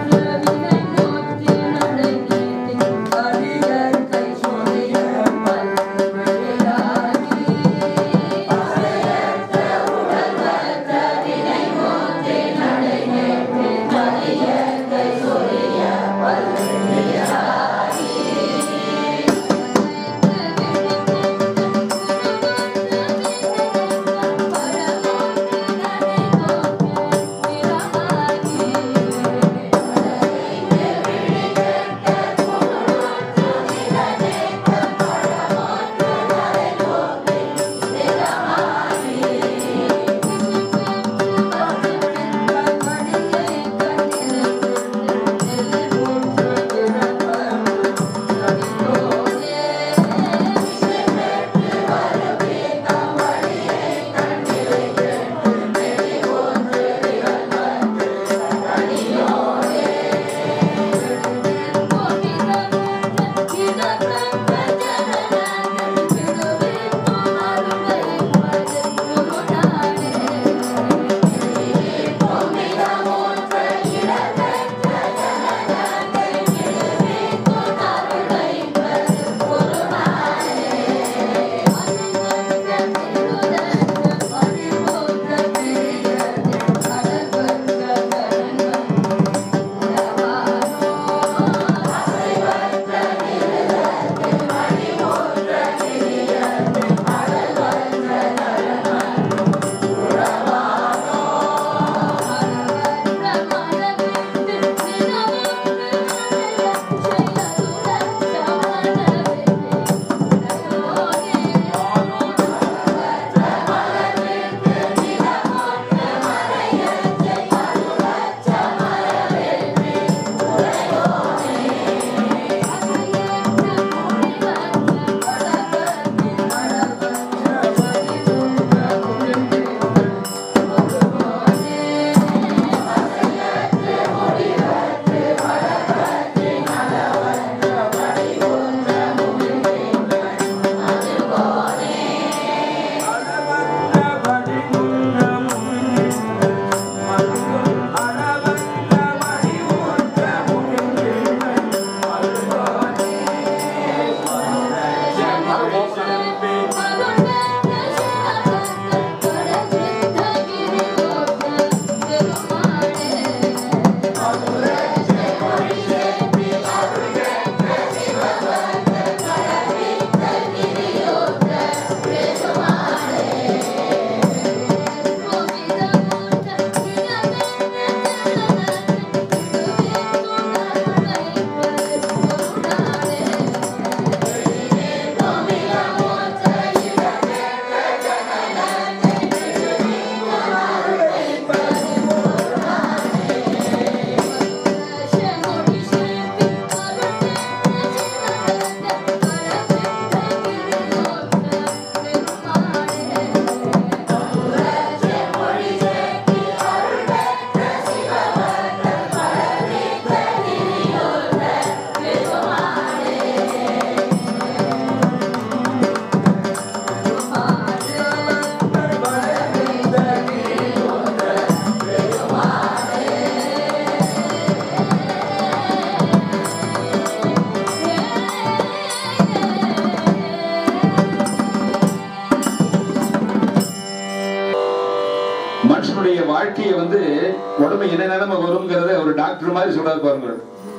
மனுஷனுடைய வாழ்க்கையை வந்து உடம்பு என்ன நிலைமை வருங்கிறத ஒரு டாக்டர் மாதிரி சொல்றாரு பாருங்க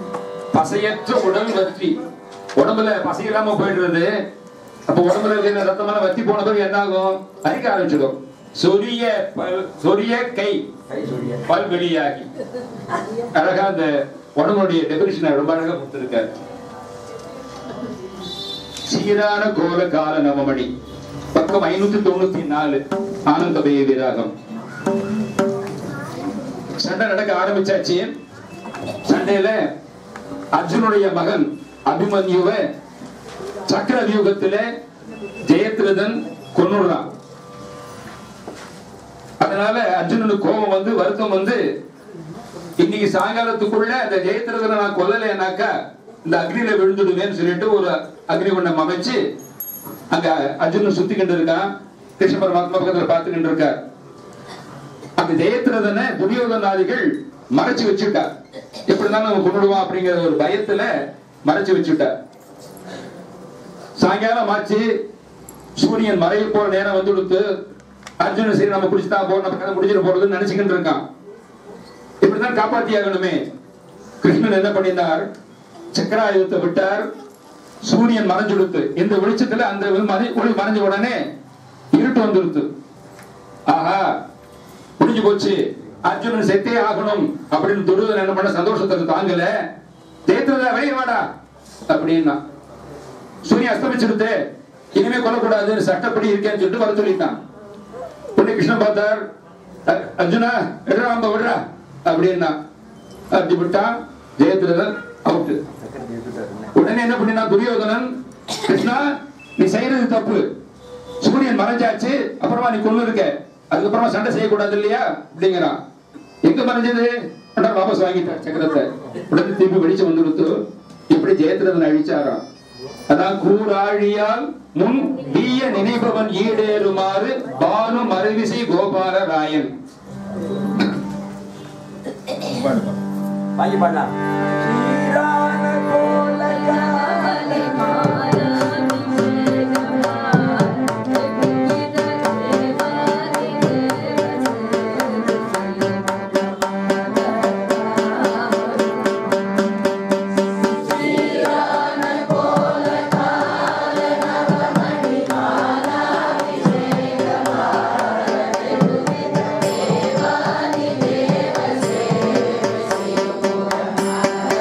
பசையற்ற உடல் வத்தி உடம்புல பசை இல்லாம போயிடுறது அப்ப உடம்புல இருக்கிற ரத்தமெல்லாம் வத்தி போன பிறகு என்ன ஆகும் அரிக்க ஆரம்பிச்சிடும் சொரிய பல் சொரிய கை கை சொல்லிய பல் வெளியாகி அழகா அந்த உடம்புடைய டெபினிஷனை ரொம்ப அழகா கொடுத்திருக்காரு சீரான கோல கால நவமணி பக்கம் ஐநூத்தி தொண்ணூத்தி நாலு ஆனந்த விராகம் சண்டை நடக்க ஆரம்பிச்சாச்சு சண்டையில அர்ஜுனுடைய மகன் அபிமன்யுவை சக்கர வியூகத்தில ஜெயத்ரதன் கொன்னுடுறான் அதனால அர்ஜுனனுக்கு கோபம் வந்து வருத்தம் வந்து இன்னைக்கு சாயங்காலத்துக்குள்ள அந்த ஜெயத்ரதனை நான் கொல்லலைனாக்கா இந்த அக்னியில விழுந்துடுவேன்னு சொல்லிட்டு ஒரு அக்னிகுண்டம் அமைச்சு அங்க அர்ஜுனன் சுத்திக்கிட்டு இருக்கான் கிருஷ்ண பரமாத்மா பக்கத்துல பார்த்துக்கிட்டு இருக்கார் அந்த ஜெயத்ரதனை துரியோதனாதிகள் மறைச்சு வச்சுட்டார் எப்படிதான் நம்ம கொண்டுடுவான் அப்படிங்கிற ஒரு பயத்துல மறைச்சு வச்சுட்டார் சாயங்காலம் ஆச்சு சூரியன் மறைய போற நேரம் வந்து கொடுத்து அர்ஜுனன் சரி நம்ம குடிச்சுதான் போறோம் நம்ம கதை முடிச்சிட போறதுன்னு நினைச்சுக்கிட்டு இருக்கான் இப்படிதான் காப்பாத்தி ஆகணுமே கிருஷ்ணன் என்ன பண்ணினார் சக்கராயுதத்தை விட்டார் சூரியன் மறைஞ்சுடுத்து இந்த வெளிச்சத்துல அந்த மறை- ஒளி மறைஞ்ச உடனே இருட்டு வந்துடுத்து ஆஹா முடிஞ்சு போச்சு அர்ஜுனன் செத்தே ஆகணும் அப்படின்னு துருவன் என்ன பண்ண சந்தோஷத்துக்கு தாங்கல ஜெயத்ரதா வெளியே வாடா அப்படின்னா சூரியன் அஸ்தமிச்சிருத்து இனிமே கொல்லக்கூடாதுன்னு சட்டப்படி இருக்கேன்னு சொல்லிட்டு வர சொல்லிட்டான் உடனே கிருஷ்ணன் பார்த்தார் "அ- அர்ஜுனா விடுறா அம்ப விடுறா அப்படின்னா அப்படி விட்டான் ஜெயத்ரதன் அவுட்டு உடனே என்ன பண்ணினா துரியோதனன் கிருஷ்ணா நீ செய்யறது தப்பு சூரியன் மறைஞ்சாச்சு அப்புறமா நீ கொண்டு இருக்க அதுக்கப்புறமா சண்டை செய்யக்கூடாது இல்லையா அப்படிங்கிறான் எங்க மறைஞ்சது அண்ணா வாபஸ் வாங்கிட்டார் சக்கரத்தை உடனே திருப்பி வெளிச்சம் வந்து கொடுத்து எப்படி ஜெயத்ரதன் அழிச்சாராம் அதான் கூராழியால் முன் வீய நினைப்பவன் ஈடேறுமாறு பானு மறைவிசை கோபால ராயன் வாங்கி பாடலாம் சீரான கோலகாலை தேவ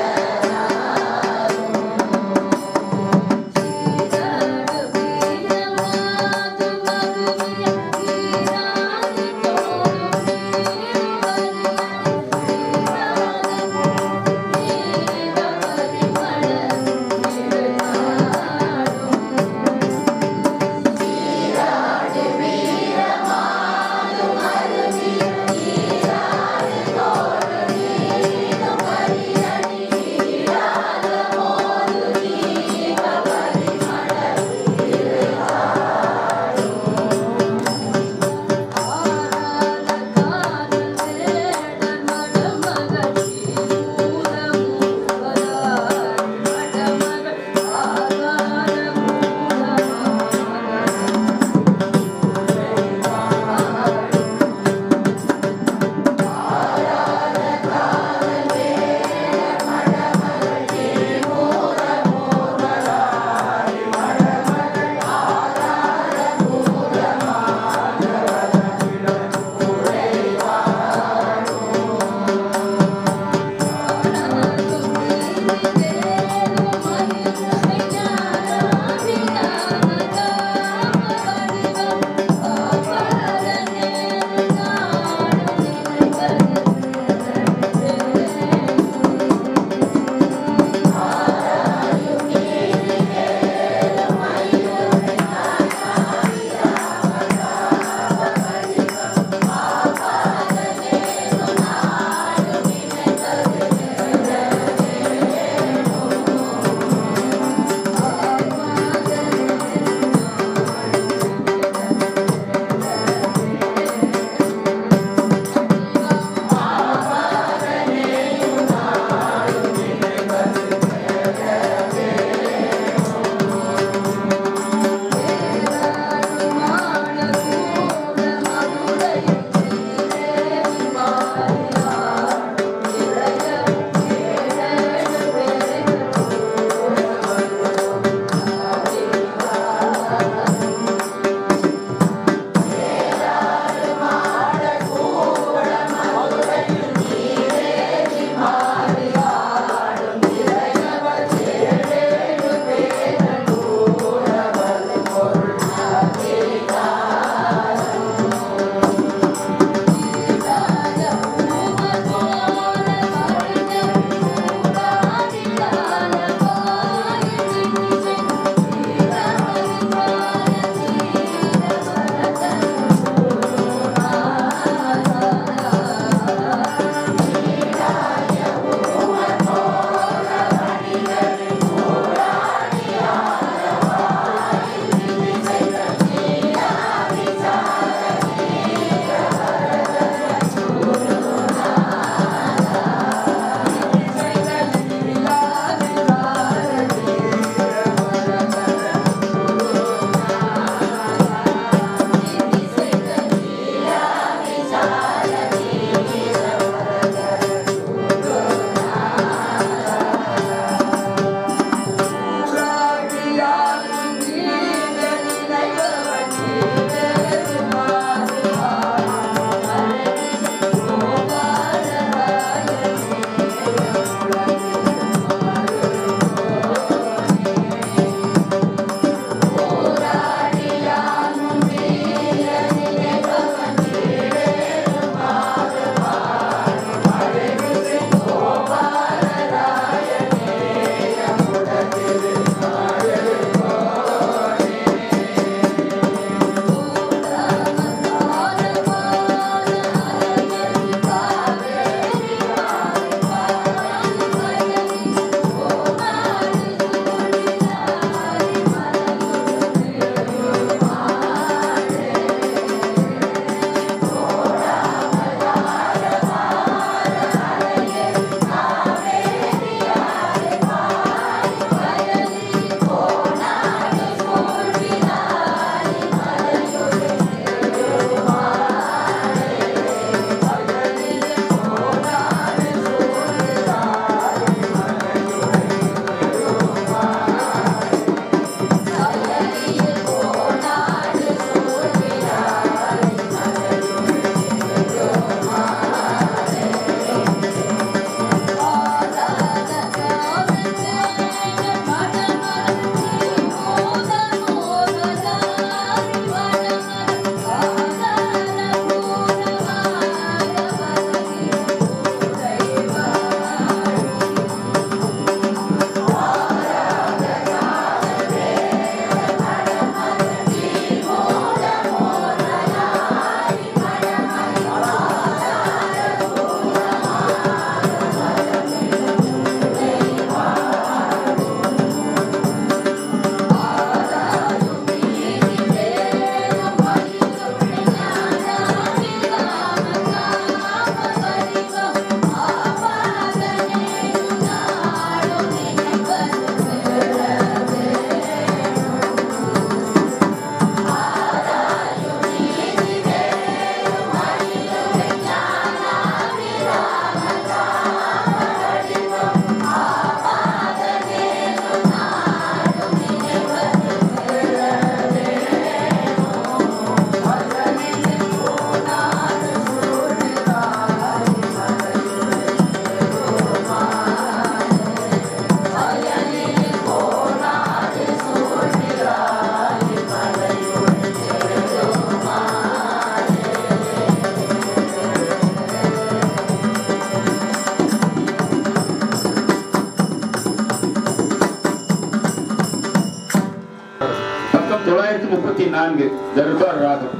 நான்கு தர்பார் ராகம்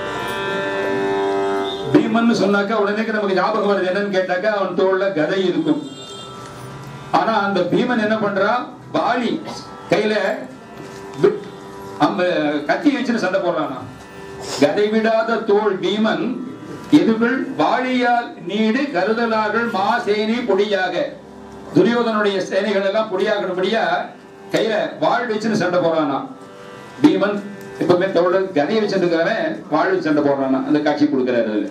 பீமன் சொன்னாக்கா உடனே நமக்கு ஞாபகம் வருது என்னன்னு கேட்டாக்கா அவன் தோல்ல கதை இருக்கும் ஆனா அந்த பீமன் என்ன பண்றான் வாளி கையில வி- அந்த கத்தி வச்சுட்டு சண்டை போடுறானா கதை விடாத தோல் பீமன் எதுகள் வாளியால் நீடு கருதலார்கள் மா சேனை பொடியாக துரியோதனுடைய சேனைகள் எல்லாம் பொடியாகணும்படியா கையில வாழ் வச்சுன்னு சண்டை போடுறானா பீமன் எப்பவுமே தோல் கதையை வச்சிருக்கிறவன் வாழ் வச்சு சண்டை போடுறானா அந்த காட்சி கொடுக்கிறாரு அதுல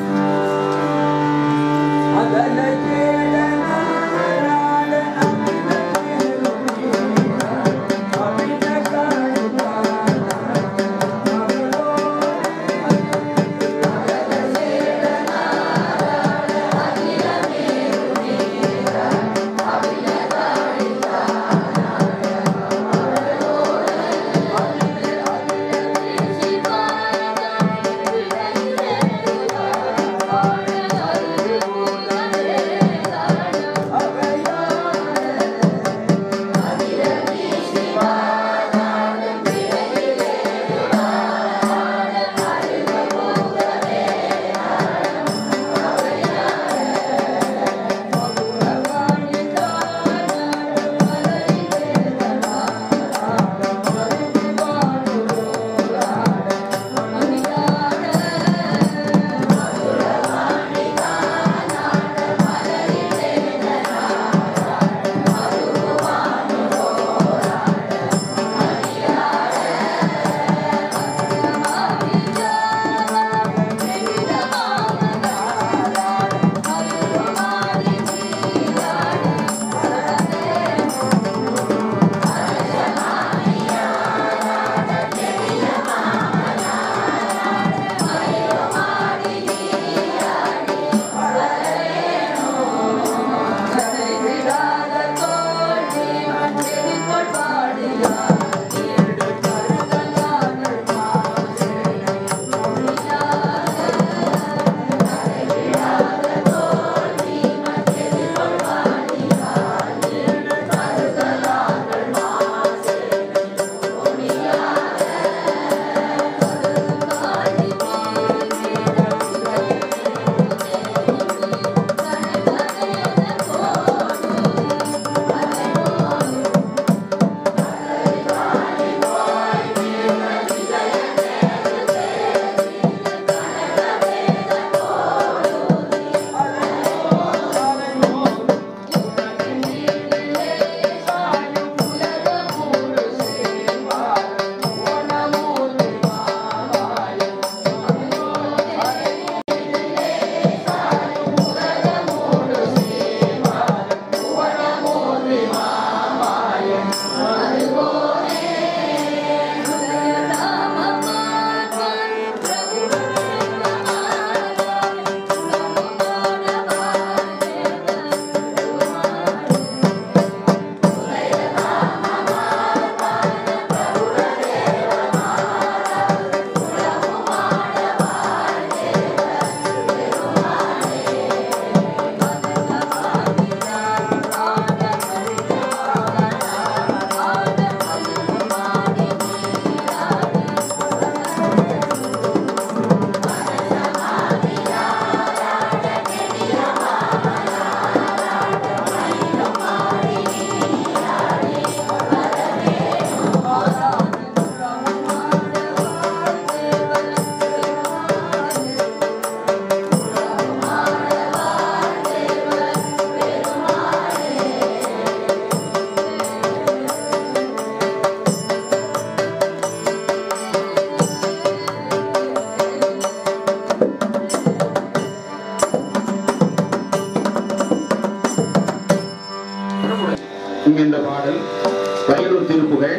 இங்க இந்த பாடல் வயலூர் திருப்புகள்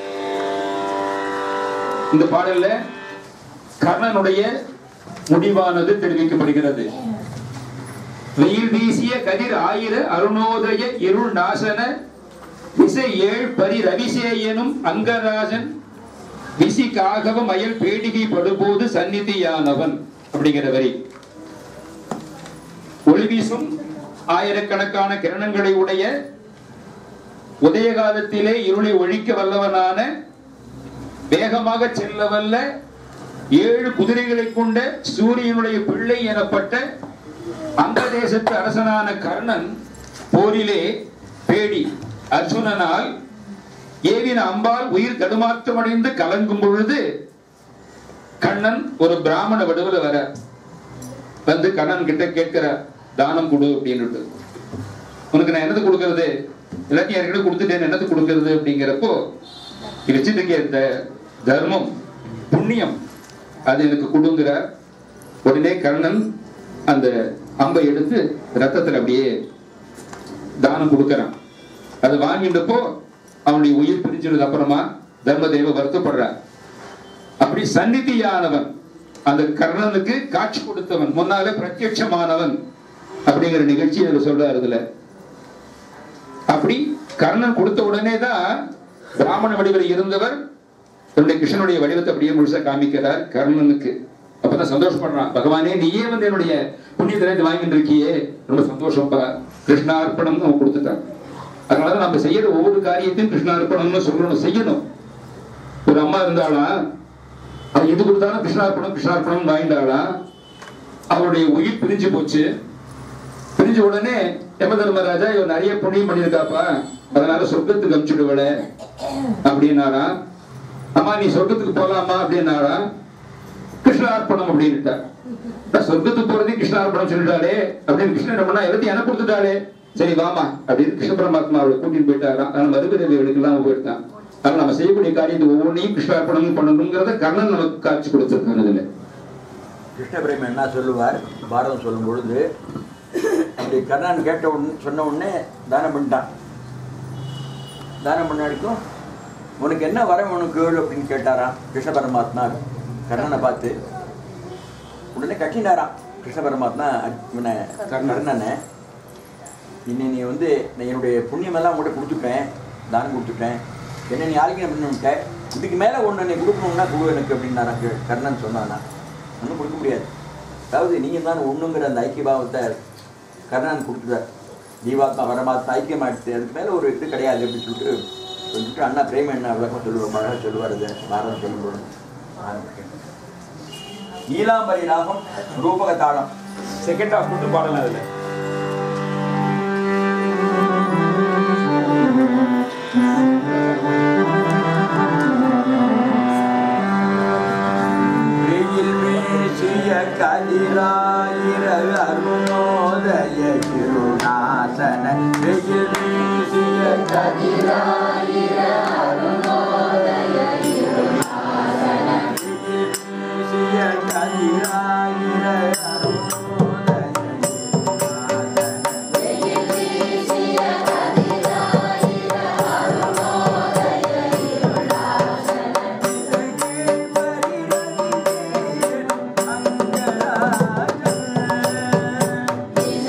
இந்த பாடல்ல கர்ணனுடைய முடிவானது தெரிவிக்கப்படுகிறது வெயில் வீசிய கதிர் ஆயிர அருணோதய இருள் நாசன விசை ஏழ் பரி ரவிசேயனும் அங்கராஜன் விசி காகவ மயல் பேடிகை படுபோது சந்நிதியானவன் அப்படிங்கிற வரி ஒளி வீசும் ஆயிரக்கணக்கான கிரணங்களை உடைய உதய காலத்திலே இருளை ஒழிக்க வல்லவனான வேகமாக செல்ல வல்ல ஏழு குதிரைகளை கொண்ட சூரியனுடைய பிள்ளை எனப்பட்ட அந்த தேசத்து அரசனான கர்ணன் போரிலே பேடி அர்ஜுனனால் ஏவின அம்பால் உயிர் தடுமாற்றமடைந்து கலங்கும் பொழுது கண்ணன் ஒரு பிராமண வடிவில் வர வந்து கண்ணன் கிட்ட கேட்கிறார் தானம் கொடு அப்படின்னுட்டு உனக்கு நான் என்னது கொடுக்கறது எல்லாத்தையும் ஏற்கனவே கொடுத்துட்டேன் என்னது கொடுக்கறது அப்படிங்கிறப்போ நீ வச்சுட்டு இருக்க இந்த தர்மம் புண்ணியம் அது எனக்கு கொடுங்கிறார் உடனே கர்ணன் அந்த அம்பை எடுத்து ரத்தத்துல அப்படியே தானம் கொடுக்கறான் அது வாங்கிட்டப்போ அவனுடைய உயிர் பிரிஞ்சதுக்கு அப்புறமா தர்மதேவ வருத்தப்படுறார் அப்படி சந்நிதியானவன் அந்த கர்ணனுக்கு காட்சி கொடுத்தவன் முன்னாலே பிரத்யட்சமானவன் அப்படிங்கிற நிகழ்ச்சி அதுல சொல்றாரு இதுல அப்படி கர்ணன் கொடுத்த உடனே தான் பிராமண வடிவில் இருந்தவர் தன்னுடைய கிருஷ்ணனுடைய வடிவத்தை அப்படியே முழுசா காமிக்கிறார் கர்ணனுக்கு அப்பதான் சந்தோஷப்படுறான் பகவானே நீயே வந்து என்னுடைய புண்ணியத்திலே இது வாங்கிட்டு இருக்கியே ரொம்ப சந்தோஷம்ப்பா கிருஷ்ணார்ப்பணம்னு அவன் கொடுத்துட்டான் அதனாலதான் நம்ம செய்யற ஒவ்வொரு காரியத்தையும் கிருஷ்ணார்ப்பணம்னு சொல்லணும் செய்யணும் ஒரு அம்மா இருந்தாலும் அவன் எது கொடுத்தாலும் கிருஷ்ணார்ப்பணம் கிருஷ்ணார்ப்பணம் வாங்கிட்டாளாம் அவருடைய உயிர் பிரிஞ்சு போச்சு பிரிஞ்ச உடனே யம தர்மராஜா இவன் நிறைய புண்ணியம் பண்ணியிருக்காப்பா அதனால சொர்க்கத்துக்கு அனுப்பிச்சுடுவல அப்படின்னாரா அம்மா நீ சொர்க்கத்துக்கு போலாமா அப்படின்னாரா கிருஷ்ணார்ப்பணம் அப்படின்னுட்டா நான் சொர்க்கத்துக்கு போறதே கிருஷ்ணார்ப்பணம் சொல்லிட்டாளே அப்படின்னு கிருஷ்ணன் பண்ணா எல்லாத்தையும் எனக்கு கொடுத்துட்டாளே சரி வாமா அப்படின்னு கிருஷ்ண பரமாத்மா அவளை கூட்டிட்டு போயிட்டாராம் ஆனா மறுபிறவிகளுக்கு எல்லாம் போயிட்டான் அதனால நம்ம செய்யக்கூடிய காரியத்தை ஒவ்வொன்றையும் கிருஷ்ணார்ப்பணம் பண்ணணுங்கிறத கர்ணன் நமக்கு காட்சி கொடுத்திருக்கான் இதுல கிருஷ்ண பிரேமன் என்ன சொல்லுவார் பாரதம் சொல்லும் பொழுது அப்படி கர்ணன் கேட்ட உடனே சொன்ன உடனே தானம் பண்ணிட்டான் தானம் பண்ணாடிக்கும் உனக்கு என்ன வரம் உனக்கு அப்படின்னு கேட்டாராம் கிருஷ்ண பரமாத்மா கர்ணனை பார்த்து உடனே கட்டினாராம் கிருஷ்ண பரமாத்மா இவனை கர்ணனை இன்னை நீ வந்து நான் என்னுடைய புண்ணியமெல்லாம் உங்கள்கிட்ட கொடுத்துட்டேன் தானம் கொடுத்துட்டேன் என்ன நீ ஆரோக்கியம் பண்ணிவிட்ட இதுக்கு மேலே ஒன்று நீ கொடுக்கணும்னா கொடு எனக்கு அப்படின்னாரா க- கர்ணன் சொன்னானா ஒன்றும் கொடுக்க முடியாது அதாவது நீங்கள் தான் ஒன்றுங்கிற அந்த ஐக்கிய பாவத்தை கர்ணன் கொடுத்துட்டார் ஜீவாத்மா பரமாத்மா ஐக்கியமாயிடுச்சு அதுக்கு மேலே ஒரு இது கிடையாது அப்படின்னு சொல்லிட்டு சொல்லிட்டு அண்ணா பிரேம என்ன விளக்கம் சொல்லுவார் அழகாக சொல்லுவார் அது பாரதம் சொல்லும்போது நீலாம்பரி ராகம் ரூபக தாளம் செகண்ட் ஹாஃப் மட்டும் பாடலாம் அதுல வெயில் வீசிய கதிராயிர அருணோதய திருநாசன வெயில் வீசிய கதிராயிர அருணோதய திருநாசன வெயில் வீசிய கதிராயிர அருணோதய திருநாசன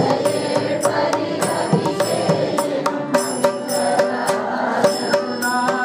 அங்கராஜன்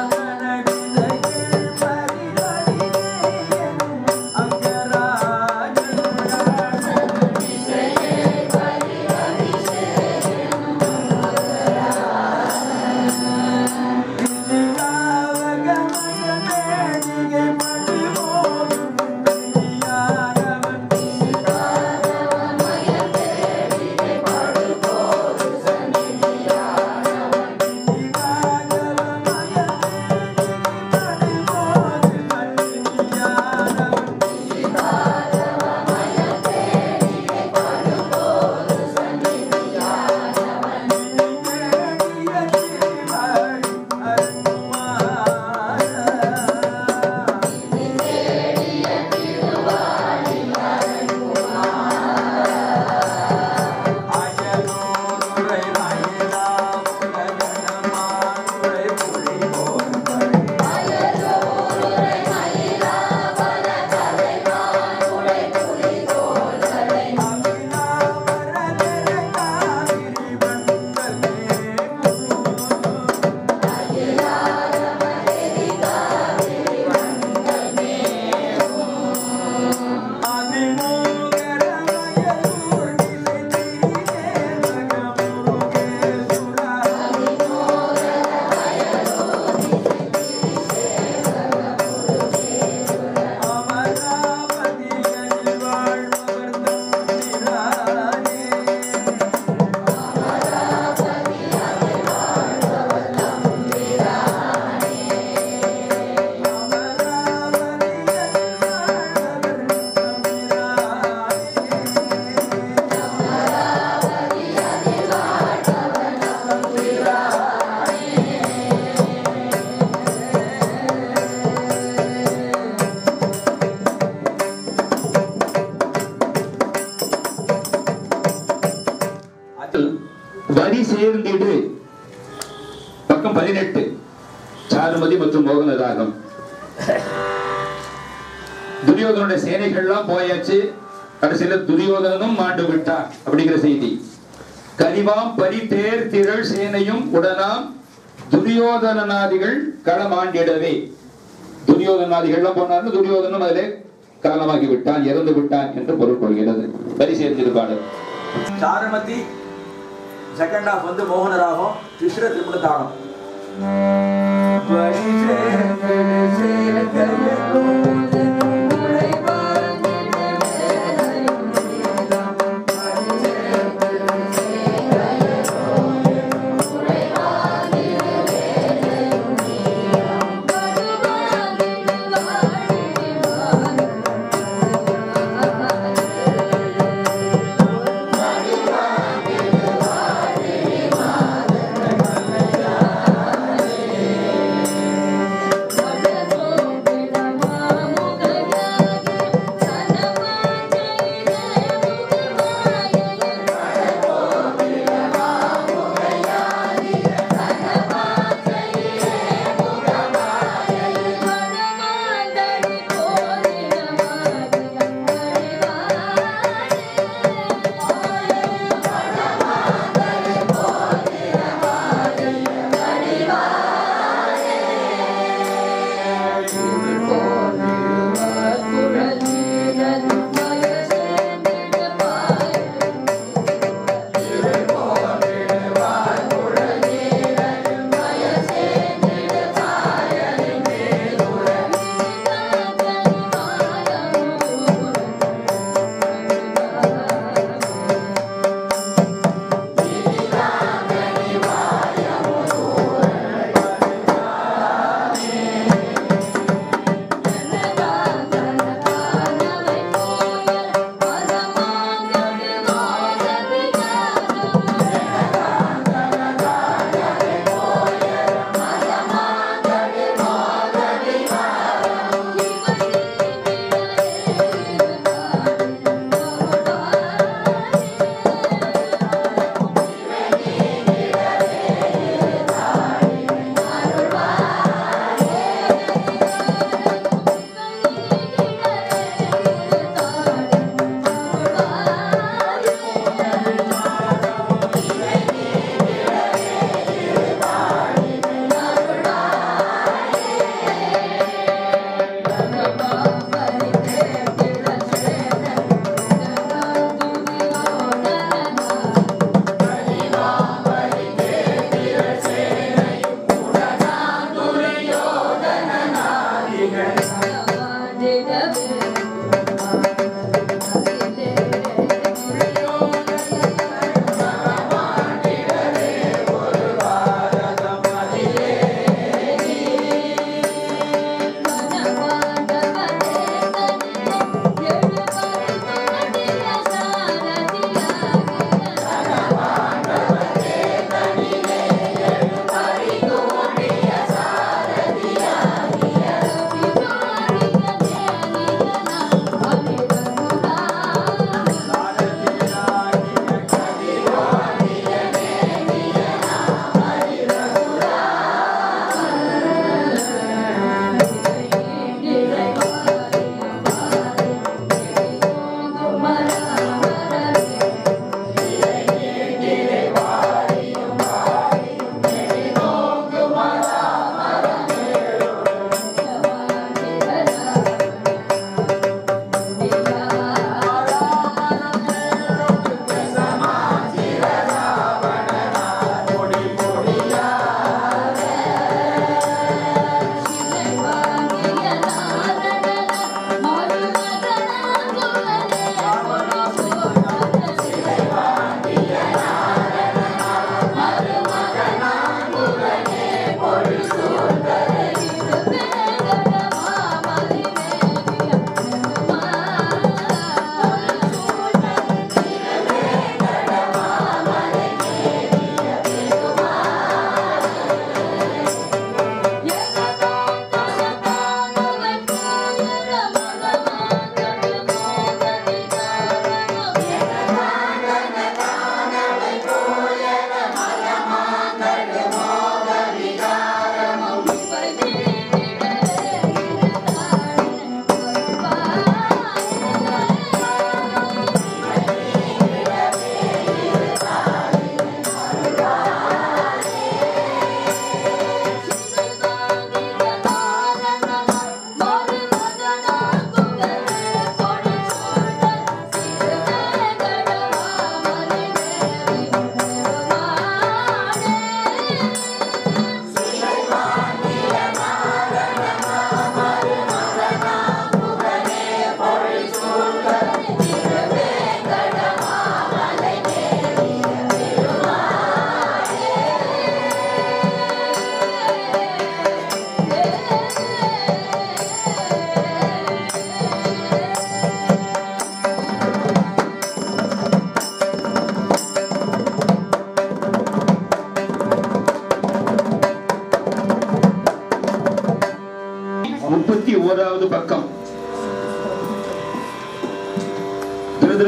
சேர்ந்திடு பக்கம் பதினெட்டு சாருமதி மற்றும் மோகன ராகம் துரியோதனுடைய சேனைகள்லாம் போயாச்சு கடைசியில துரியோதனனும் மாண்டு விட்டான் அப்படிங்கிற செய்தி கனிவாம் பரி தேர் திரள் சேனையும் உடனாம் துரியோதனநாதிகள் களமாண்டிடவே துரியோதனாதிகள்லாம் போனார்கள் துரியோதனும் அதிலே காலமாகி விட்டான் இறந்து விட்டான் என்று பொருள் கொள்கிறது பரி சேர்ந்திருப்பாடு சாருமதி செகண்ட் ஹாஃப் வந்து மோகனராகம் திஸ்ர திருமண தாளம் Thank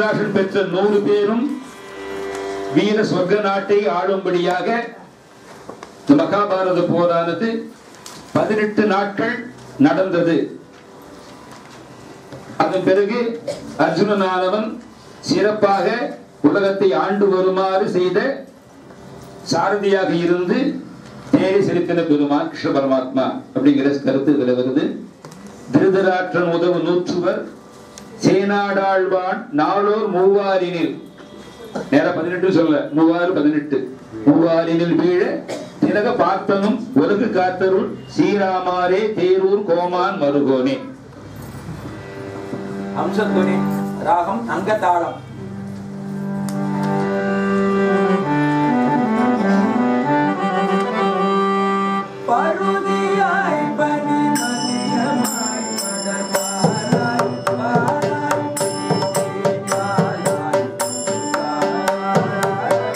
திருதராஷன் பெற்ற நூறு பேரும் வீர சொர்க்க நாட்டை ஆளும்படியாக இந்த மகாபாரத போரானது பதினெட்டு நாட்கள் நடந்தது அதன் பிறகு அர்ஜுனனானவன் சிறப்பாக உலகத்தை ஆண்டு வருமாறு செய்த சாரதியாக இருந்து தேரை செலுத்தின பெருமான் கிருஷ்ண பரமாத்மா அப்படிங்கிற கருத்து இதுல வருது திருதராற்றன் உதவு நூற்றுவர் சேனாடாழ்வான் நாளோர் மூவாரினில் நேரா பதினெட்டு சொல்ல மூவாறு பதினெட்டு மூவாரினில் வீழ திலக பார்த்தனும் உலகு காத்தருள் ஸ்ரீராமாரே தேரூர் கோமான் மருகோனே அம்சத்துவனி ராகம் அங்கதாளம் பருதியாய் பனி மதியமாய் மடவாராய் வாராய் வாராய் வாராய்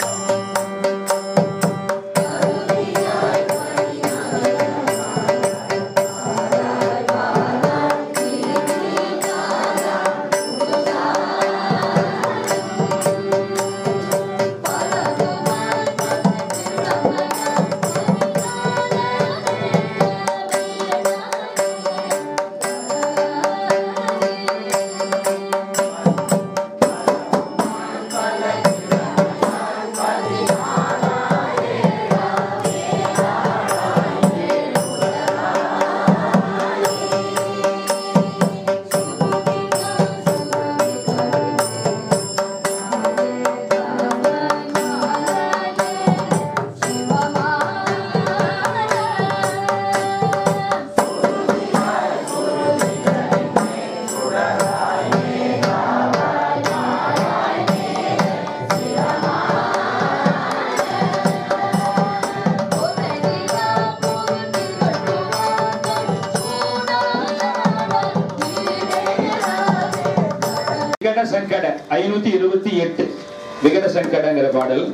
விகட சங்கட ஐநூத்தி இருபத்தி எட்டு விகட சங்கடங்கிற பாடல்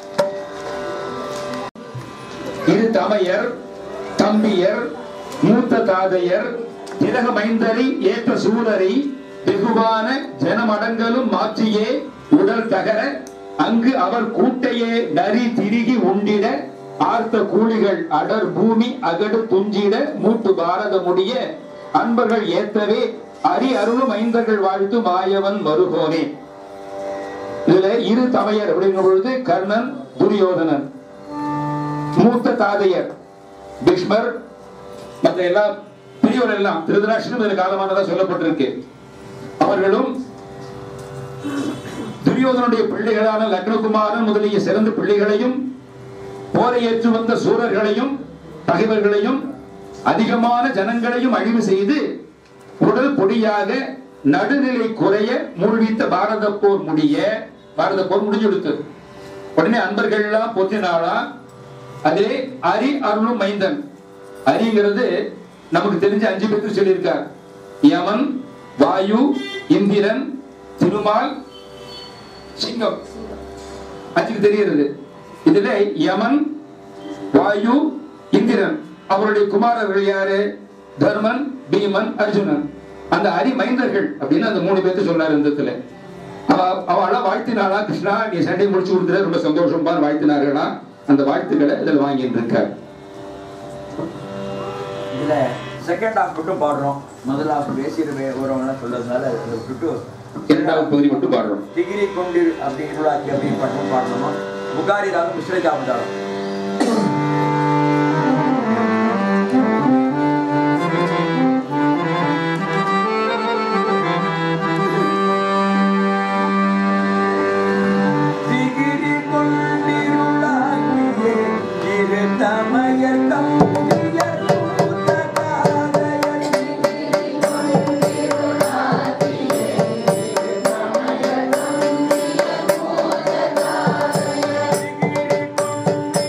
இரு தமையர் தம்பியர் மூத்த தாதையர் திலக மைந்தரி ஏற்ற சூழரை வெகுவான ஜனமடங்களும் மாற்றியே உடல் தகர அங்கு அவர் கூட்டையே நரி திரிகி உண்டிட ஆர்த்த கூலிகள் அடர் பூமி அகடு துஞ்சிட மூட்டு பாரத முடிய அன்பர்கள் ஏத்தவே அரி அருளும் ஐந்தர்கள் வாழ்த்து மாயவன் மருகோனே இதுல இரு தமையர் அப்படிங்கிற பொழுது கர்ணன் துரியோதனன் மூத்த தாதையர் பீஷ்மர் மற்ற எல்லாம் பெரியவர் எல்லாம் திருதராஷ்டிரம் இதுல காலமானதா சொல்லப்பட்டிருக்கு அவர்களும் துரியோதனுடைய பிள்ளைகளான லக்னகுமாரன் முதலிய சிறந்த பிள்ளைகளையும் போரை ஏற்று வந்த சூரர்களையும் பகைவர்களையும் அதிகமான ஜனங்களையும் அழிவு செய்து உடல் பொடியாக நடுநிலை குறைய மூழ்கித்த பாரத போர் முடிய பாரத போர் முடிஞ்சு கொடுத்தது உடனே அன்பர்கள் எல்லாம் பொத்தினாளா அதிலே அரி அருளும் மைந்தன் அரிங்கிறது நமக்கு தெரிஞ்ச அஞ்சு பேருக்கு சொல்லியிருக்கார் யமன் வாயு இந்திரன் திருமால் சிங்கம் அஞ்சுக்கு தெரிகிறது இதுல யமன் வாயு இந்திரன் அவருடைய குமாரர்கள் யாரு தர்மன் பீமன் அர்ஜுனன் அந்த அரி மைந்தர்கள் அப்படின்னு அந்த மூணு பேர்த்து சொன்னார் இந்த இடத்துல அவ அவளா வாழ்த்தினாளா கிருஷ்ணா நீ சண்டை முடிச்சு கொடுத்துற ரொம்ப சந்தோஷம் பார் வாழ்த்தினார்களா அந்த வாழ்த்துக்களை இதில் வாங்கிட்டு இருக்கார் இதுல செகண்ட் ஹாஃப் மட்டும் பாடுறோம் முதல் ஹாஃப் பேசிட்டு வருவாங்கலாம் சொல்றதுனால அதை விட்டுட்டு இரண்டாவது பகுதி மட்டும் பாடுறோம் டிகிரி கொண்டு அப்படிங்கிறாக்கி அப்படின்னு மட்டும் பாடணுமா புகாரி ராகம் மிஸ்ர ஜாமதாரம் திகிரி கொண்டிருளாகியே இரு தமையர் கம்பியர் மூத்தகாதையர் திகிரி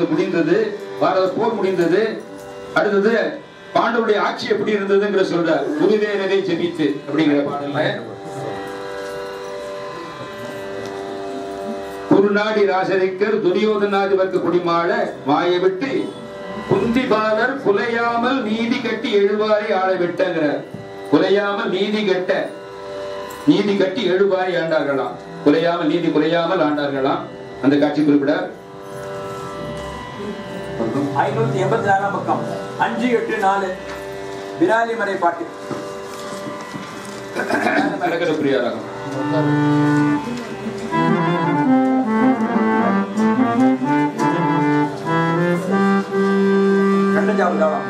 முடிந்தது பாரத போர் முடிந்தது அடுத்தது பாண்டவருடைய ஆட்சி எப்படி இருந்ததுங்கிற சொல்றார் குருவேரரை ஜெபித்து அப்படிங்கிற பாடல்ல குருநாடி ராசரிக்கர் துரியோதனாதிபர்க்கு குடிமாட மாய விட்டு குந்திபாலர் குலையாமல் நீதி கட்டி எழுவாரை ஆள விட்டங்கிறார் குலையாமல் நீதி கட்ட நீதி கட்டி எழுவாரை ஆண்டார்களாம் குலையாமல் நீதி குலையாமல் ஆண்டார்களாம் அந்த காட்சி குறிப்பிடார் ஐநூத்தி எண்பத்தி நாலாம் பக்கம் அஞ்சு எட்டு நாலு விராலிமலை பாட்டு நடக்கிற பிரியாராகும் கண்டஞ்சாவது காலம்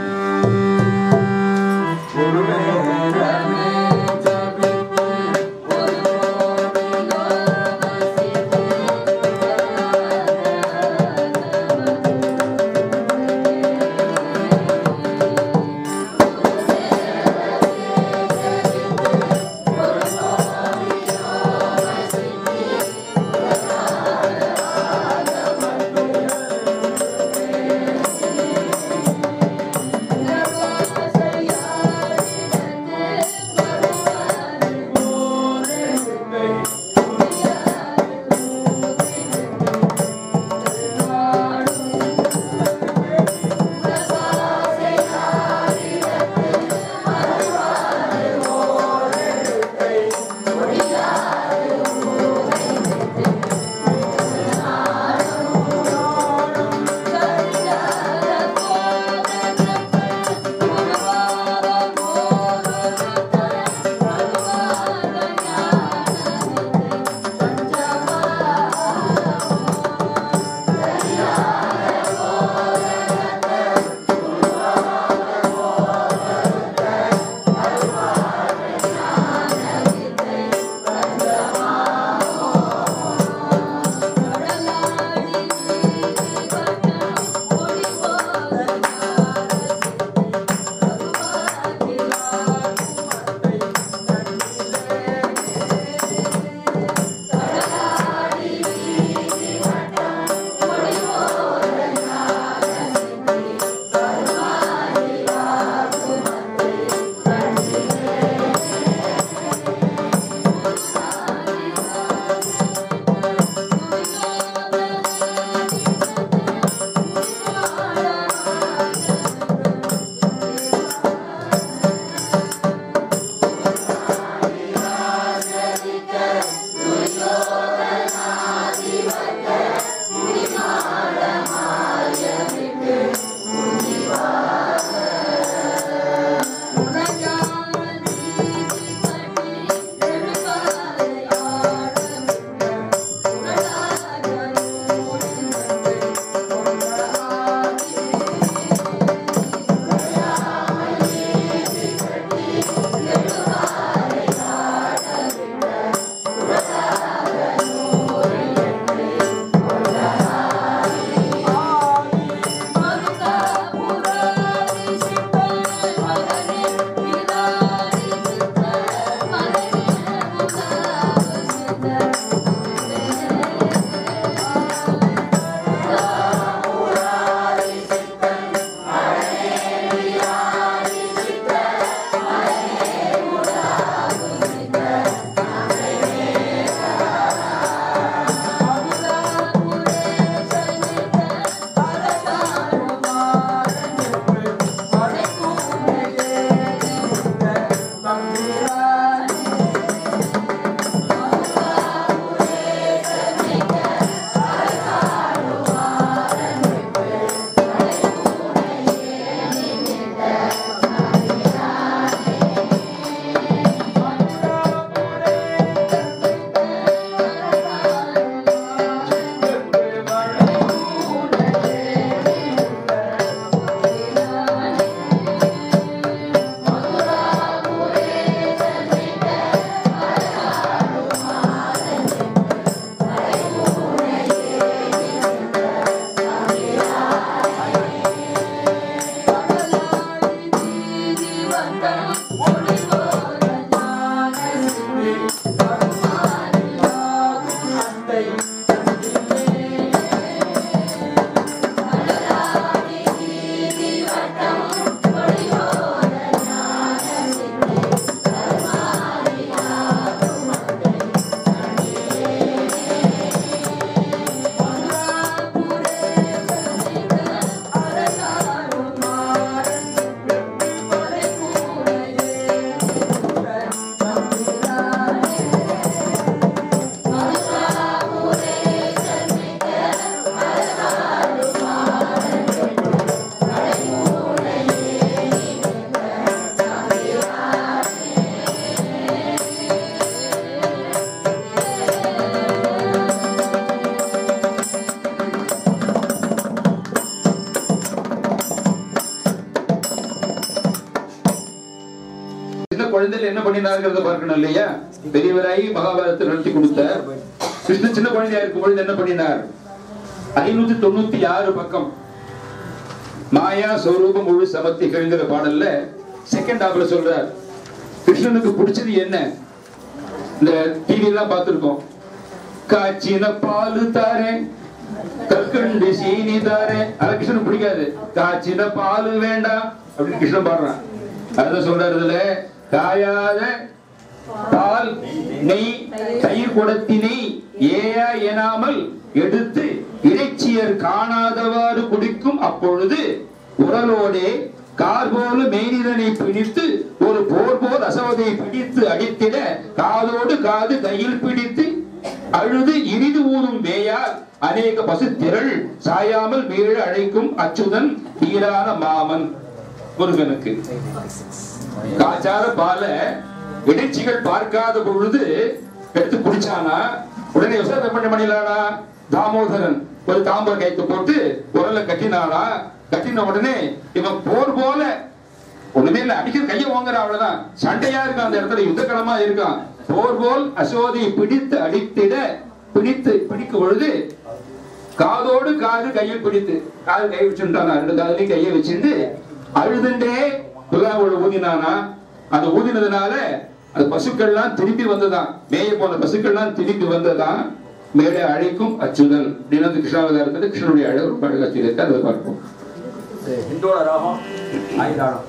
பண்ணினாருங்கிறத பார்க்கணும் இல்லையா பெரியவராகி மகாபாரதத்தை நடத்தி கொடுத்தார் கிருஷ்ணன் சின்ன குழந்தையா இருக்கும் பொழுது என்ன பண்ணினார் ஐநூத்தி தொண்ணூத்தி ஆறு பக்கம் மாயா சொரூபம் முழு சமத்திகள்ங்கிற பாடல்ல செகண்ட் ஹாப்ல சொல்றார் கிருஷ்ணனுக்கு பிடிச்சது என்ன இந்த டிவி எல்லாம் பார்த்திருக்கோம் காய்ச்சின பாலு தாரேன் கற்கண்டு சீனி தாரேன் அத கிருஷ்ணன் பிடிக்காது காய்ச்சின பாலு வேண்டாம் அப்படின்னு கிருஷ்ணன் பாடுறான் அதான் சொல்றாரு இதுல காயாத பால் நெய் தயிர் குடத்தினை ஏயா எனாமல் எடுத்து இறைச்சியர் காணாதவாறு குடிக்கும் அப்பொழுது உடலோடே கார் போல மெய்நிலனை பிடித்து ஒரு போர் போல் அசவதை பிடித்து அடித்திட காதோடு காது கையில் பிடித்து அழுது இனிது ஊதும் வேயால் அநேக பசு திரள் சாயாமல் வீழ அழைக்கும் அச்சுதன் தீரான மாமன் முருகனுக்கு காச்சார பால இடைச்சிகள் பார்க்காத பொழுது எடுத்து குடிச்சானா உடனே விசாரணை பண்ண பண்ணிடலானா தாமோதரன் ஒரு தாம்பர கைத்து போட்டு உரல்ல கட்டினானா கட்டின உடனே இவன் போர் போல ஒண்ணுமே இல்ல அடிக்கிற கைய வாங்குற அவ்வளவுதான் சண்டையா இருக்கான் அந்த இடத்துல யுத்தகலமா இருக்கான் போர் போல் அசோதை பிடித்து அடித்திட பிடித்து பிடிக்கும் பொழுது காதோடு காது கையில் பிடித்து காது கை வச்சுட்டானா ரெண்டு காதுலயும் கையை வச்சுட்டு அழுதுண்டே துலாவோட ஊதினானா அந்த ஊதினதுனால அந்த பசுக்கள்லாம் திரும்பி வந்ததாம் மேய போன பசுக்கள்லாம் திரும்பி வந்ததாம் மேலே அழைக்கும் அச்சுதல் அப்படின்னு அந்த கிருஷ்ணாவதாரத்தில் கிருஷ்ணனுடைய அழகு ரொம்ப அழகா சொல்லியிருக்கு அதை பார்ப்போம் ஹிந்தோட ராகம் ஆயுதானம்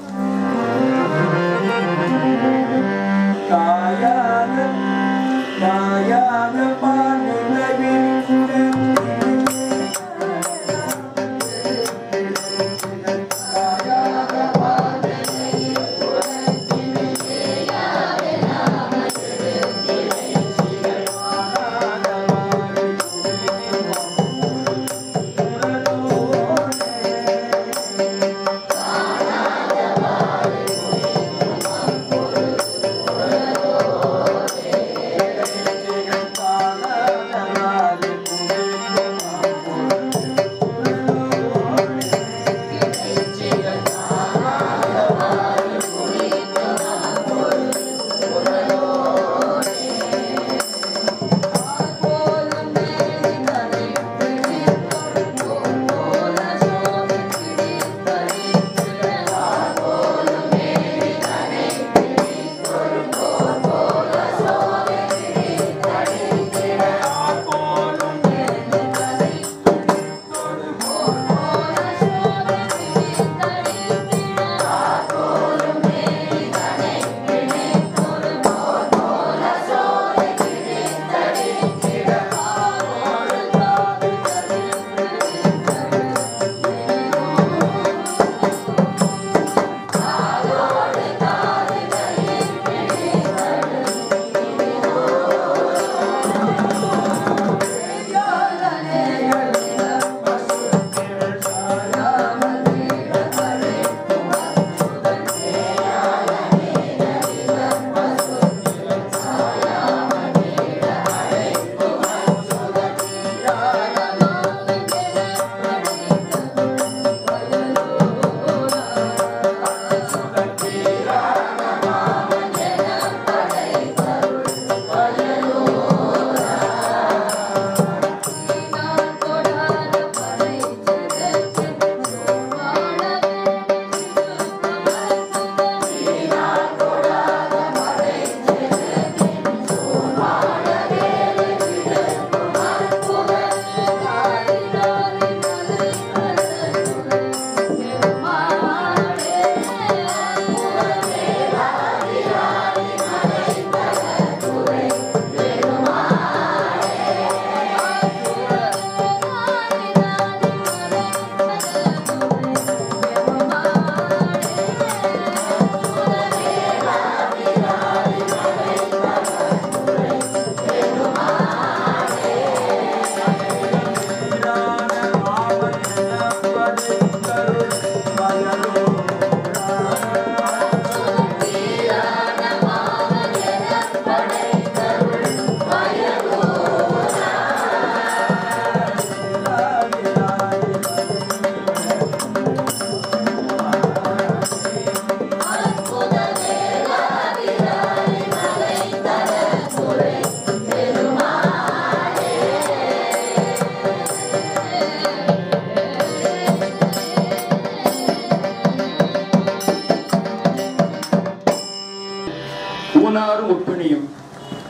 தாயான தாயான தான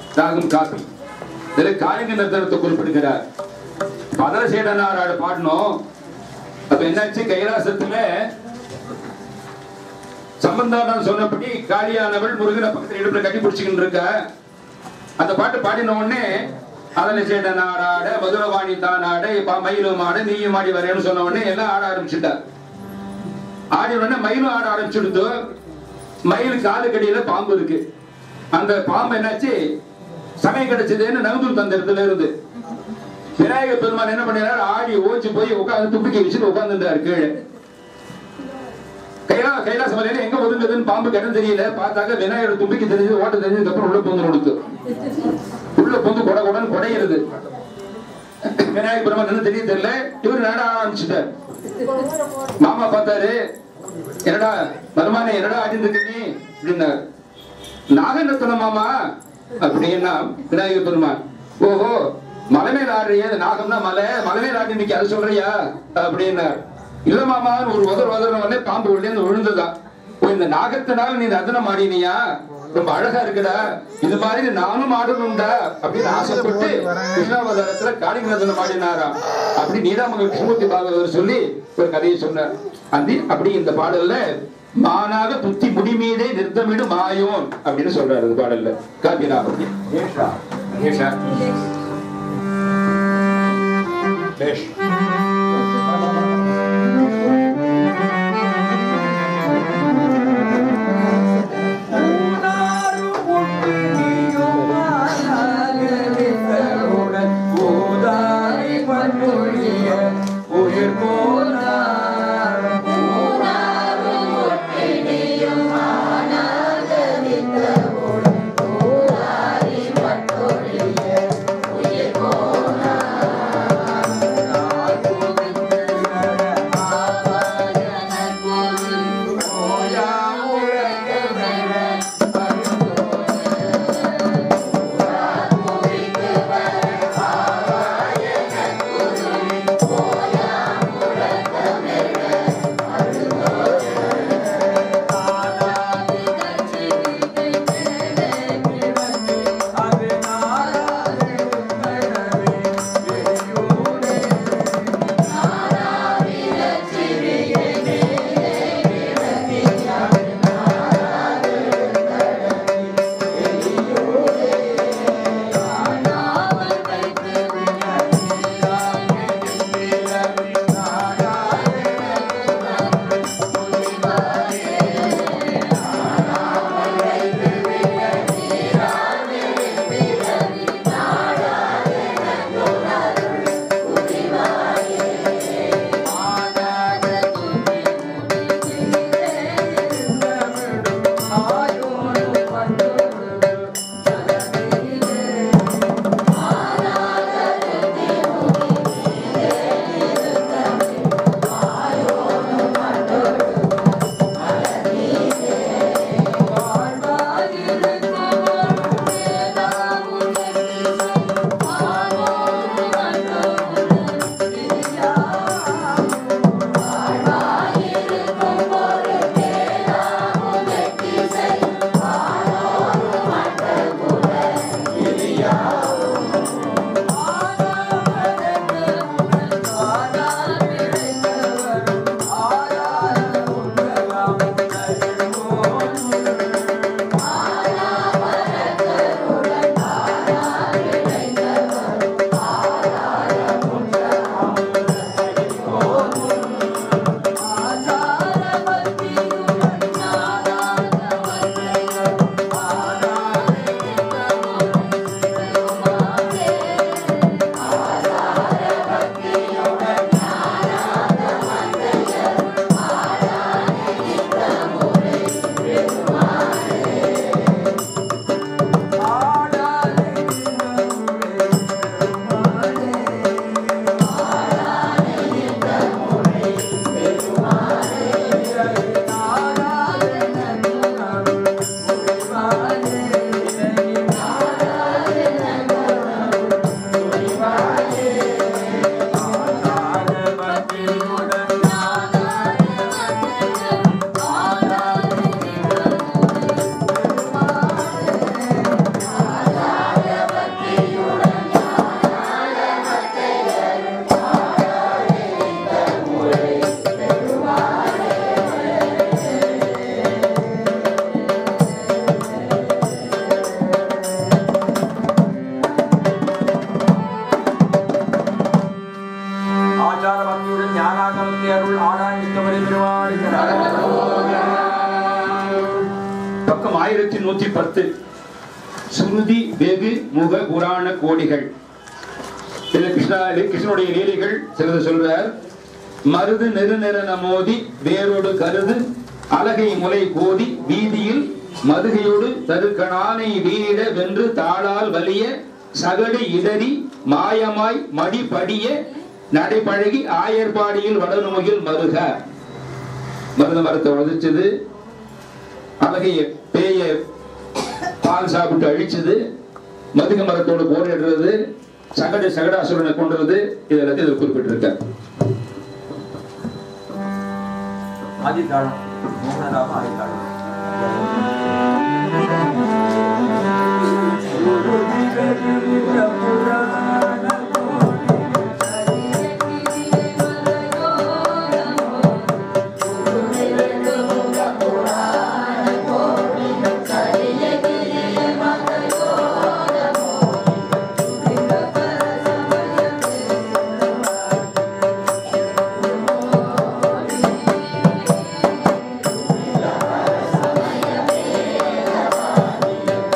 ராகம் காப்பி இதில் காளிங்க நிறுத்தனத்தை குறிப்பிடுகிறார் பதரசேடனாராடு பாடணும் அப்ப என்னாச்சு கைலாசத்துல சம்பந்தானம் சொன்னபடி காளியானவள் முருகனை பக்கத்துல இடுப்புல கட்டி பிடிச்சுக்கிட்டு இருக்கா அந்த பாட்டு பாடின உடனே அதனை சேட்ட நாடாட மதுரவாணி தான் ஆட இப்ப மயிலும் ஆட நீயும் ஆடி வரேன்னு சொன்ன உடனே எல்லாம் ஆட ஆரம்பிச்சுட்டா ஆடி உடனே மயிலும் ஆட ஆரம்பிச்சுடுத்து மயில் காலுக்கடியில பாம்பு இருக்கு அந்த பாம்பு என்னாச்சு சமயம் கிடைச்சதுன்னு நகுந்தூர் தந்த இடத்துல இருந்து விநாயகர் பெருமான் என்ன பண்ணினார் ஆடி ஓச்சு போய் உட்காந்து தும்பிக்கை வச்சுட்டு உட்கார்ந்துட்டாரு கீழே கைலா கைலாச மலையில எங்க ஒதுங்குதுன்னு பாம்பு கிடம் தெரியல பார்த்தாக்க விநாயகர் தும்பிக்கை தெரிஞ்சு ஓட்ட தெரிஞ்சதுக்கு அப்புறம் உள்ள பொந்து கொடுத்து உள்ள பொந்து கொட கொடன்னு குடையிறது விநாயகர் பெருமான் என்ன தெரிய தெரியல இவர் நட ஆரம்பிச்சுட்டார் மாமா பார்த்தாரு என்னடா வருமானே என்னடா ஆடிட்டு நீ அப்படின்னார் நாகநத்தன மாமா அப்படின்னா விநாயகர் பெருமான் ஓஹோ மலை மேல ஆடுறிய நாகம்னா மலை மலை மேல ஆடி நிக்க அது சொல்றியா அப்படின்னார் இல்ல மாமா ஒரு உதர் உதற உடனே பாம்பு உள்ளே இருந்து விழுந்துதான் ஓ இந்த நாகத்தினால நீ ரத்தனம் ஆடினியா ரொம்ப அழகா இருக்குடா இது மாதிரி நானும் ஆடணும்டா அப்படின்னு ஆசைப்பட்டு கிருஷ்ணாவதாரத்துல காளிங்கரதனம் ஆடினாராம் அப்படி நீடாமங்கல் கிருஷ்ணமூர்த்தி பாகவதர் சொல்லி ஒரு கதையை சொன்னார் அந்த அப்படி இந்த பாடல்ல மானாக புத்தி முடிமீதே நிறுத்தமிடு மாயோன் அப்படின்னு சொல்றாரு இந்த பாடல்ல காப்பியநாபதி ஏஷா ஏஷா லேஷ் உயிர் போனார் ஆனாக நூத்தி பத்து சுருதி வெகு முக புராண கோடிகள் இதுல கிருஷ்ணா கிருஷ்ணனுடைய லீலைகள் சிலது சொல்றார் மருது நெருநெறன மோதி வேரோடு கருது அலகை முலை கோதி வீதியில் மதுகையோடு தருக்கணானை வீணிட வென்று தாளால் வலிய சகடு இடறி மாயமாய் மடி படிய நடைபழகி ஆயர்பாடியில் வடநுமையில் மருக மருத மரத்தை உதச்சது அழகைய பேய பால் சாப்பிட்டு அழிச்சது மதுக மரத்தோடு போரிடுறது சகடு சகடாசுரனை கொன்றது இது எல்லாத்தையும் இதில் குறிப்பிட்டிருக்கார் ஆதித்தாளம் மோகனராம ஆதித்தாளம் Thank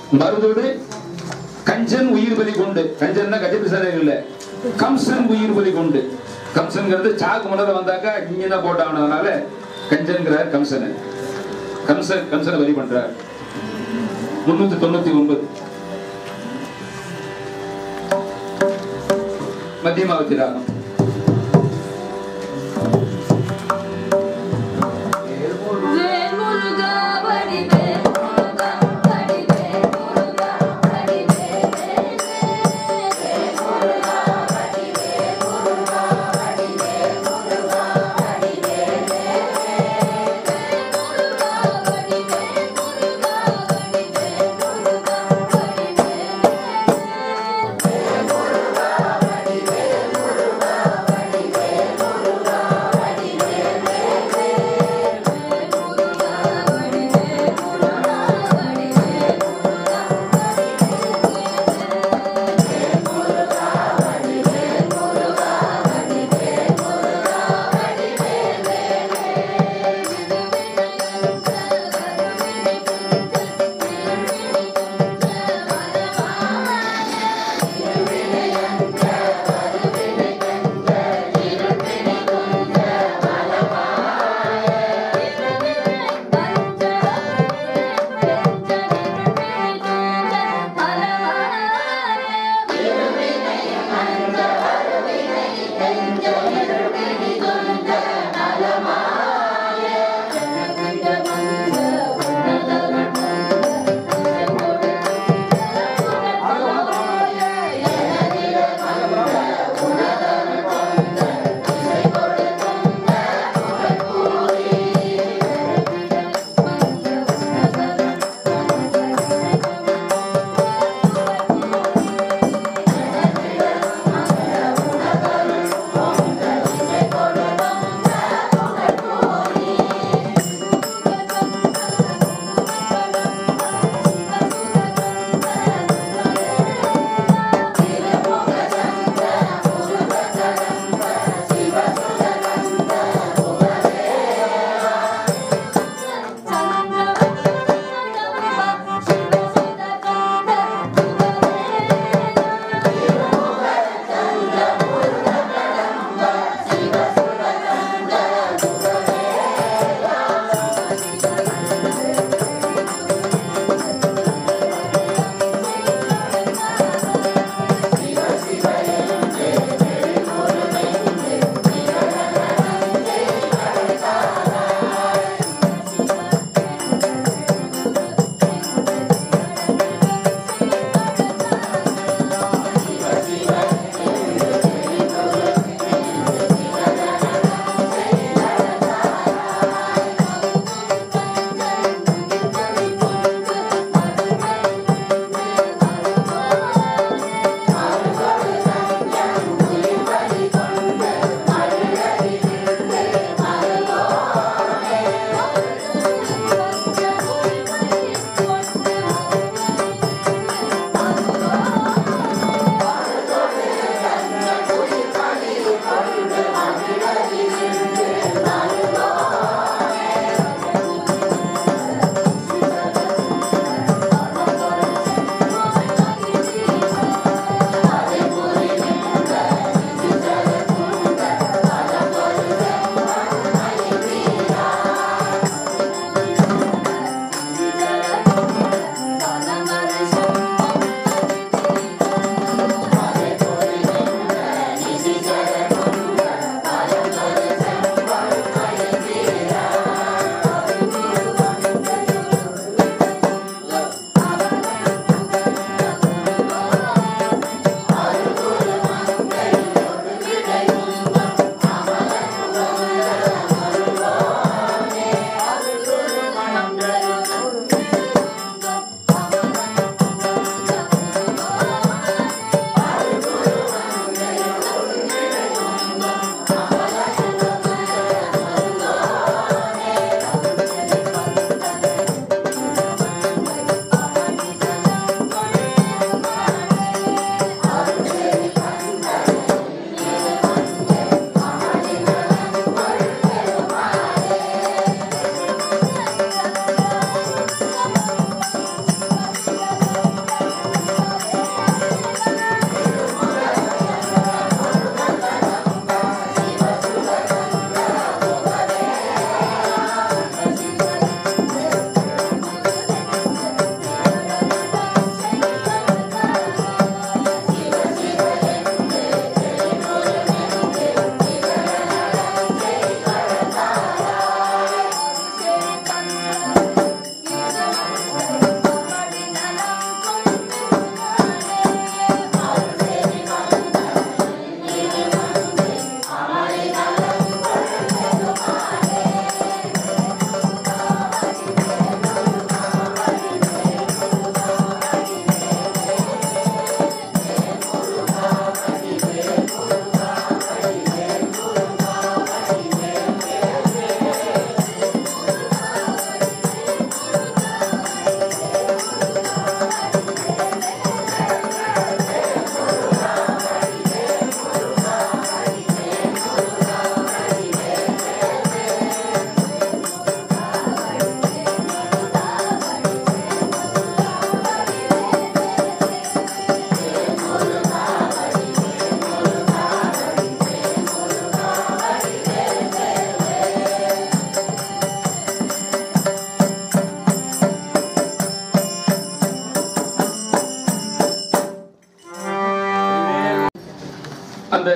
மருதோடு கஞ்சன் உயிர் பலி கொண்டு கஞ்சன்னா கஜபிசாரே இல்ல கம்சன் உயிர் பலி கொண்டு கம்சன்ங்கிறது சாக்கு முன்னத வந்தாக்கா இங்க தான் போட்டானதுனால கஞ்சன்கிறார் கம்சன் கம்சன் கம்சனை பலி பண்றார் முன்னூத்தி தொண்ணூத்தி ஒன்பது மத்தியமாவதி ராகம் வேல் முருகா வடிவேல் முருகா வடிவேல் முருகா வடிவேல் வேல் முருகா வடிவேல் முருகா வடிவேல் முருகா வடிவேல் வேல் முருகா வடிவேல் முருகா வடிவேல் முருகா வடிவேல் வேல் முருகா வடிவேல் முருகா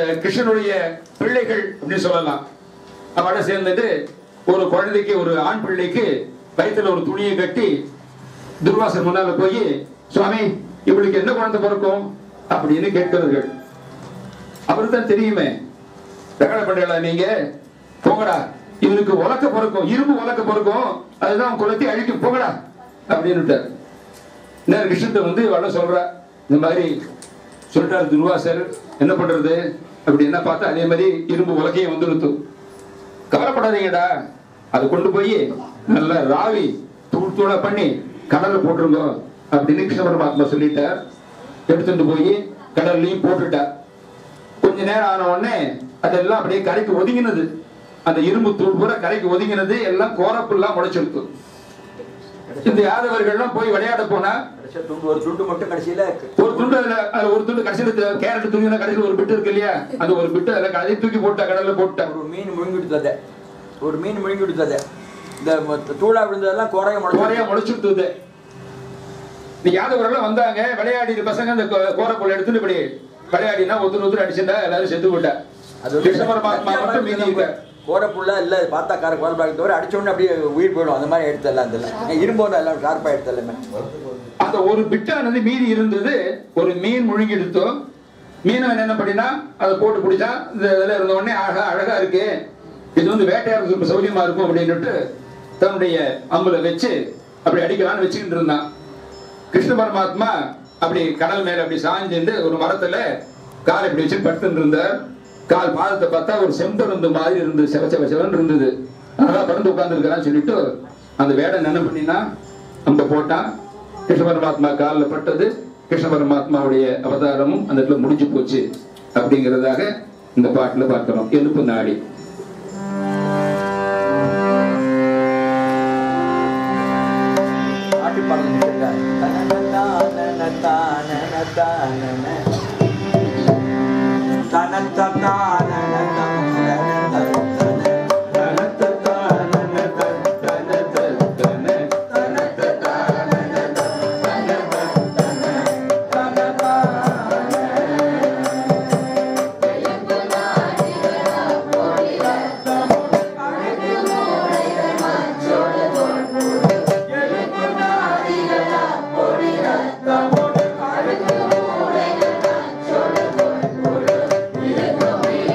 கிருஷ்ணனுடைய பிள்ளைகள் அப்படின்னு சொல்லலாம் அவட சேர்ந்துட்டு ஒரு குழந்தைக்கு ஒரு ஆண் பிள்ளைக்கு வயித்துல ஒரு துணியை கட்டி துர்வாசர் முன்னால போய் சுவாமி இவளுக்கு என்ன குழந்தை பிறக்கும் அப்படின்னு கேட்கிறார்கள் அவருக்கு தான் தெரியுமே ரகட பண்றீங்களா நீங்க போங்கடா இவனுக்கு உலக்க பிறக்கும் இரும்பு உலக்க பிறக்கும் அதுதான் குலத்தை அழிக்கும் போங்கடா அப்படின்னு நேரம் கிருஷ்ணத்தை வந்து வள சொல்றா இந்த மாதிரி சொல்லிட்டாரு துர்வாசர் என்ன பண்றது அப்படி என்ன பார்த்தா அதே மாதிரி இரும்பு உலக்கையும் வந்துடுத்து கவலைப்படாதீங்கடா அதை கொண்டு போய் நல்லா ராவி தூள் தூளா பண்ணி கடல்ல போட்டுருங்க அப்படின்னு கிருஷ்ண பரமாத்மா சொல்லிட்டார் எடுத்துட்டு போய் கடல்லையும் போட்டுட்டார் கொஞ்ச நேரம் ஆன உடனே அதெல்லாம் அப்படியே கரைக்கு ஒதுங்கினது அந்த இரும்பு தூள் பூரா கரைக்கு ஒதுங்கினது எல்லாம் கோரப்புல்லாம் முளைச்செடுத்து இந்த யாதவர்கள்லாம் போய் விளையாட போனா கடைசியா துண்டு ஒரு துண்டு மட்டும் கடைசியில ஒரு துண்டு அதுல அதுல ஒரு துண்டு கடைசியில த- கேரட் தூங்கினா கடைசியில ஒரு பிட்டு இருக்கு இல்லையா அந்த ஒரு பிட்டு அதுல கடையை தூக்கி போட்டா கடல்ல போட்டா ஒரு மீன் முழுங்கி விடுத்தது ஒரு மீன் முழுங்கி விடுத்தது இந்த மொத்த தூளா விழுந்ததெல்லாம் குறைய கோரையா முடியும் முளைச்சுட்டுது இந்த யாதவரெல்லாம் வந்தாங்க விளையாடி பசங்க இந்த கோ- கோரப்புள்ள எடுத்துட்டு இப்படி விளையாடினா ஒருத்தர் ஒருத்தர் அடிச்சுட்டா எல்லாரும் செத்து போட்டா அது கிருஷ்ண பரமாத்மா மட்டும் மீதி இருக்க கோரப்புள்ள இல்ல பார்த்தா கார கோரப்பாக தவிர அடிச்ச உடனே அப்படியே உயிர் போயிடும் அந்த மாதிரி எடுத்தல அந்த இரும்பு எல்லாம் ஷார்ப்பா எடுத்தல அந்த ஒரு பிட்டானது மீதி இருந்தது ஒரு மீன் முழுங்கி எடுத்தோம் மீனவன் என்ன பண்ணினா அதை போட்டு பிடிச்சா இந்த இதுல இருந்த உடனே அழகா அழகா இருக்கு இது வந்து வேட்டையாடுறதுக்கு ரொம்ப சௌகரியமா இருக்கும் அப்படின்னுட்டு தன்னுடைய அம்புல வச்சு அப்படி அடிக்கலாம்னு வச்சுக்கிட்டு இருந்தான் கிருஷ்ண பரமாத்மா அப்படி கடல் மேல அப்படி சாஞ்சுட்டு ஒரு மரத்துல கால் இப்படி வச்சு படுத்துட்டு இருந்தார் கால் பாதத்தை பார்த்தா ஒரு செம்பருந்து மாதிரி இருந்தது செவ செவ செவன் இருந்தது அழகா பறந்து உட்கார்ந்து சொல்லிட்டு அந்த வேடன் என்ன பண்ணினா அம்ப போட்டான் கிருஷ்ண பரமாத்மா காலில் பட்டது கிருஷ்ண பரமாத்மாவுடைய அவதாரமும் அந்த இடத்துல முடிஞ்சு போச்சு அப்படிங்கிறதாக இந்த பாட்டுல பார்க்கிறோம் எலுப்பு நாடி ஆட்டி பாடல் Thank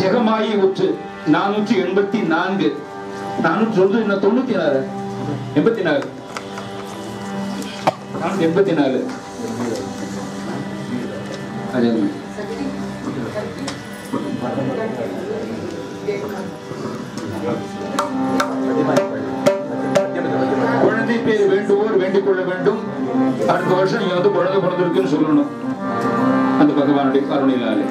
ஜெகமாயி உற்று நானூற்றி எண்பத்தி நான்கு நானூற்றி சொல்றது என்ன தொண்ணூத்தி நாலு எண்பத்தி நாலு நானூற்றி எண்பத்தி நாலு அதே மாதிரி. குழந்தை பேர் வேண்டுவோர் வேண்டிக் கொள்ள வேண்டும் அடுத்த வருஷம் நீங்க வந்து குழந்தை பிறந்திருக்குன்னு சொல்லணும் அந்த பகவானுடைய கருணையினாலே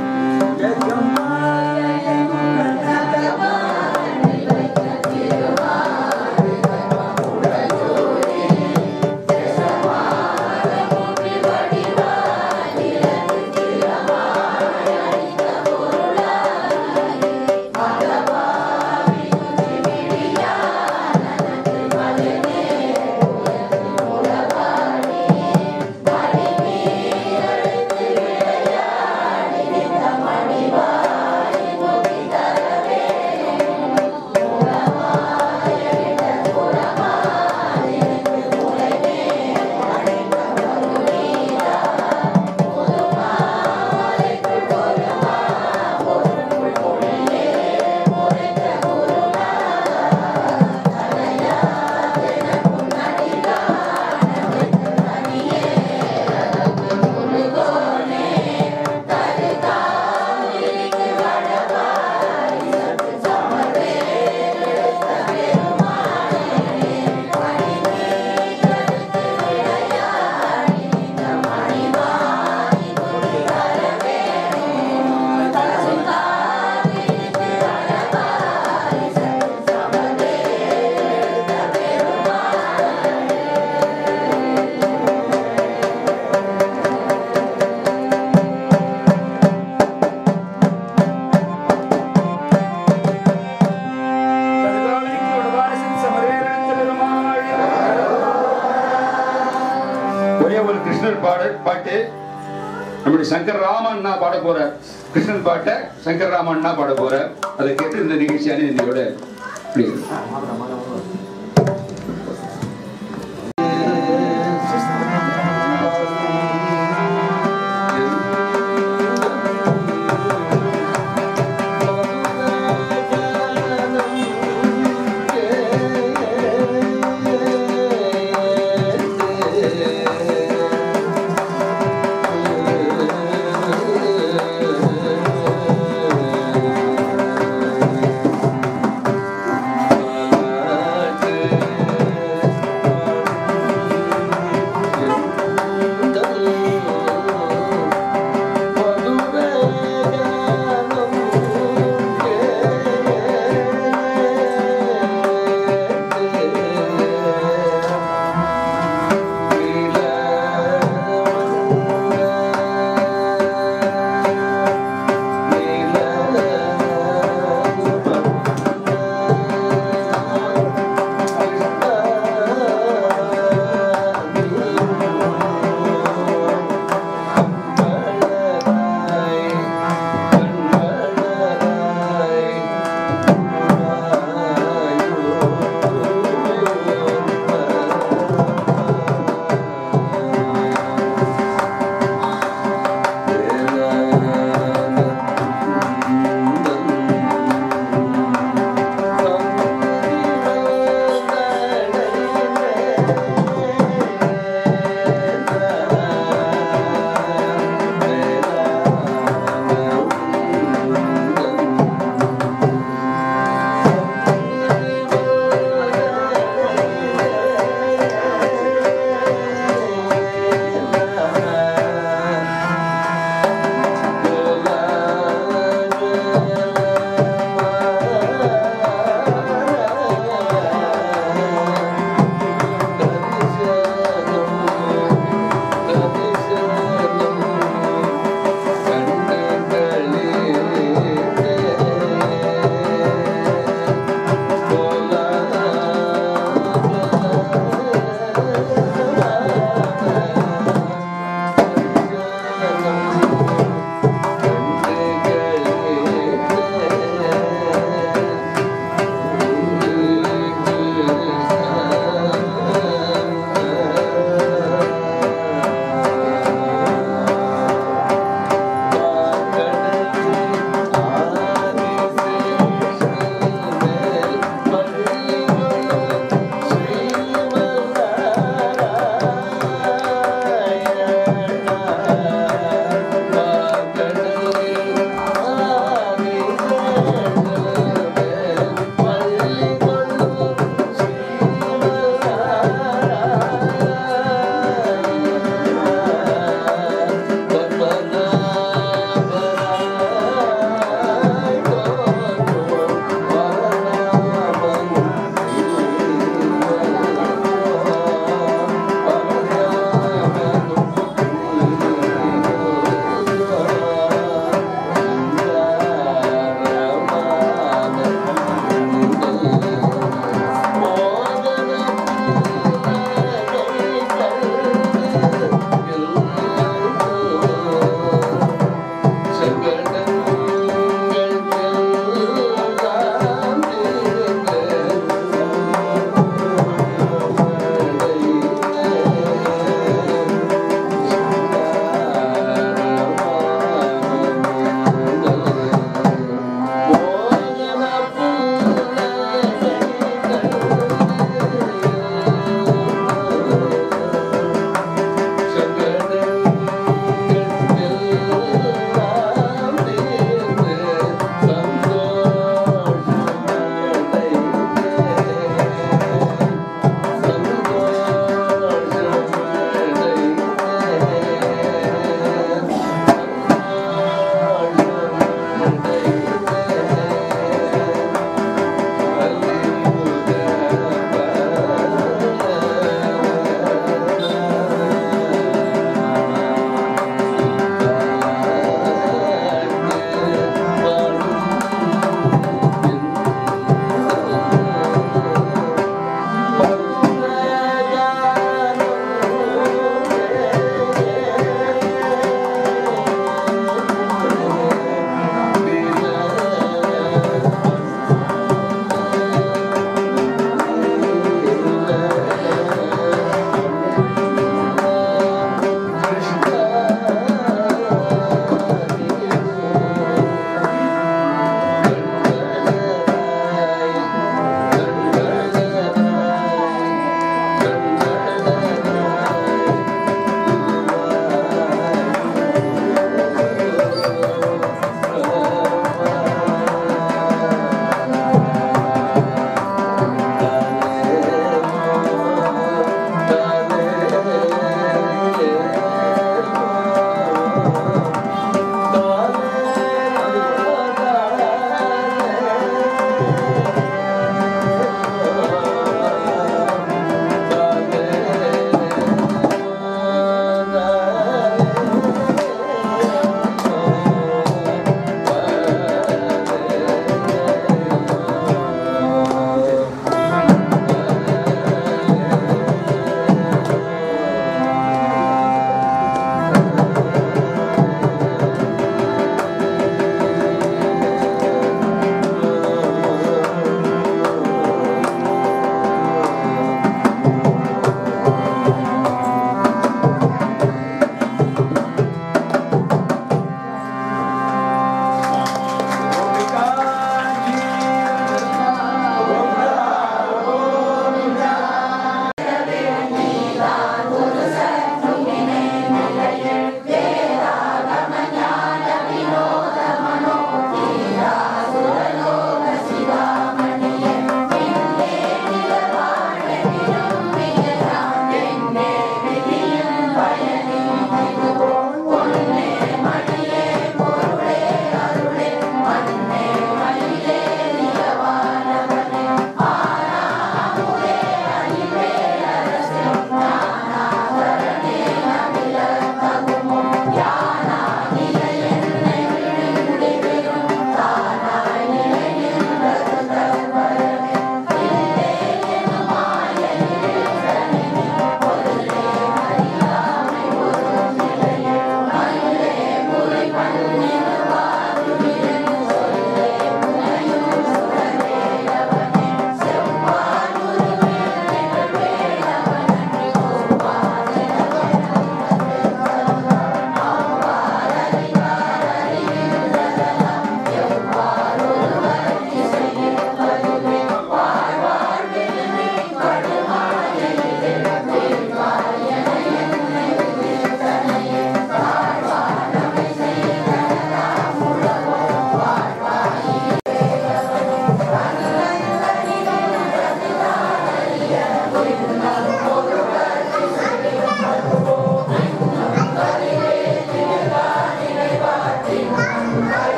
ஒரே ஒரு கிருஷ்ணர் பாடு பாட்டு நம்முடைய சங்கர் ராமண்ணா பாட போறார் கிருஷ்ணன் பாட்டை சங்கர் ராமண்ணா பாட போறார் அதை கேட்டு இந்த நிகழ்ச்சியான இன்னையோட முடியுது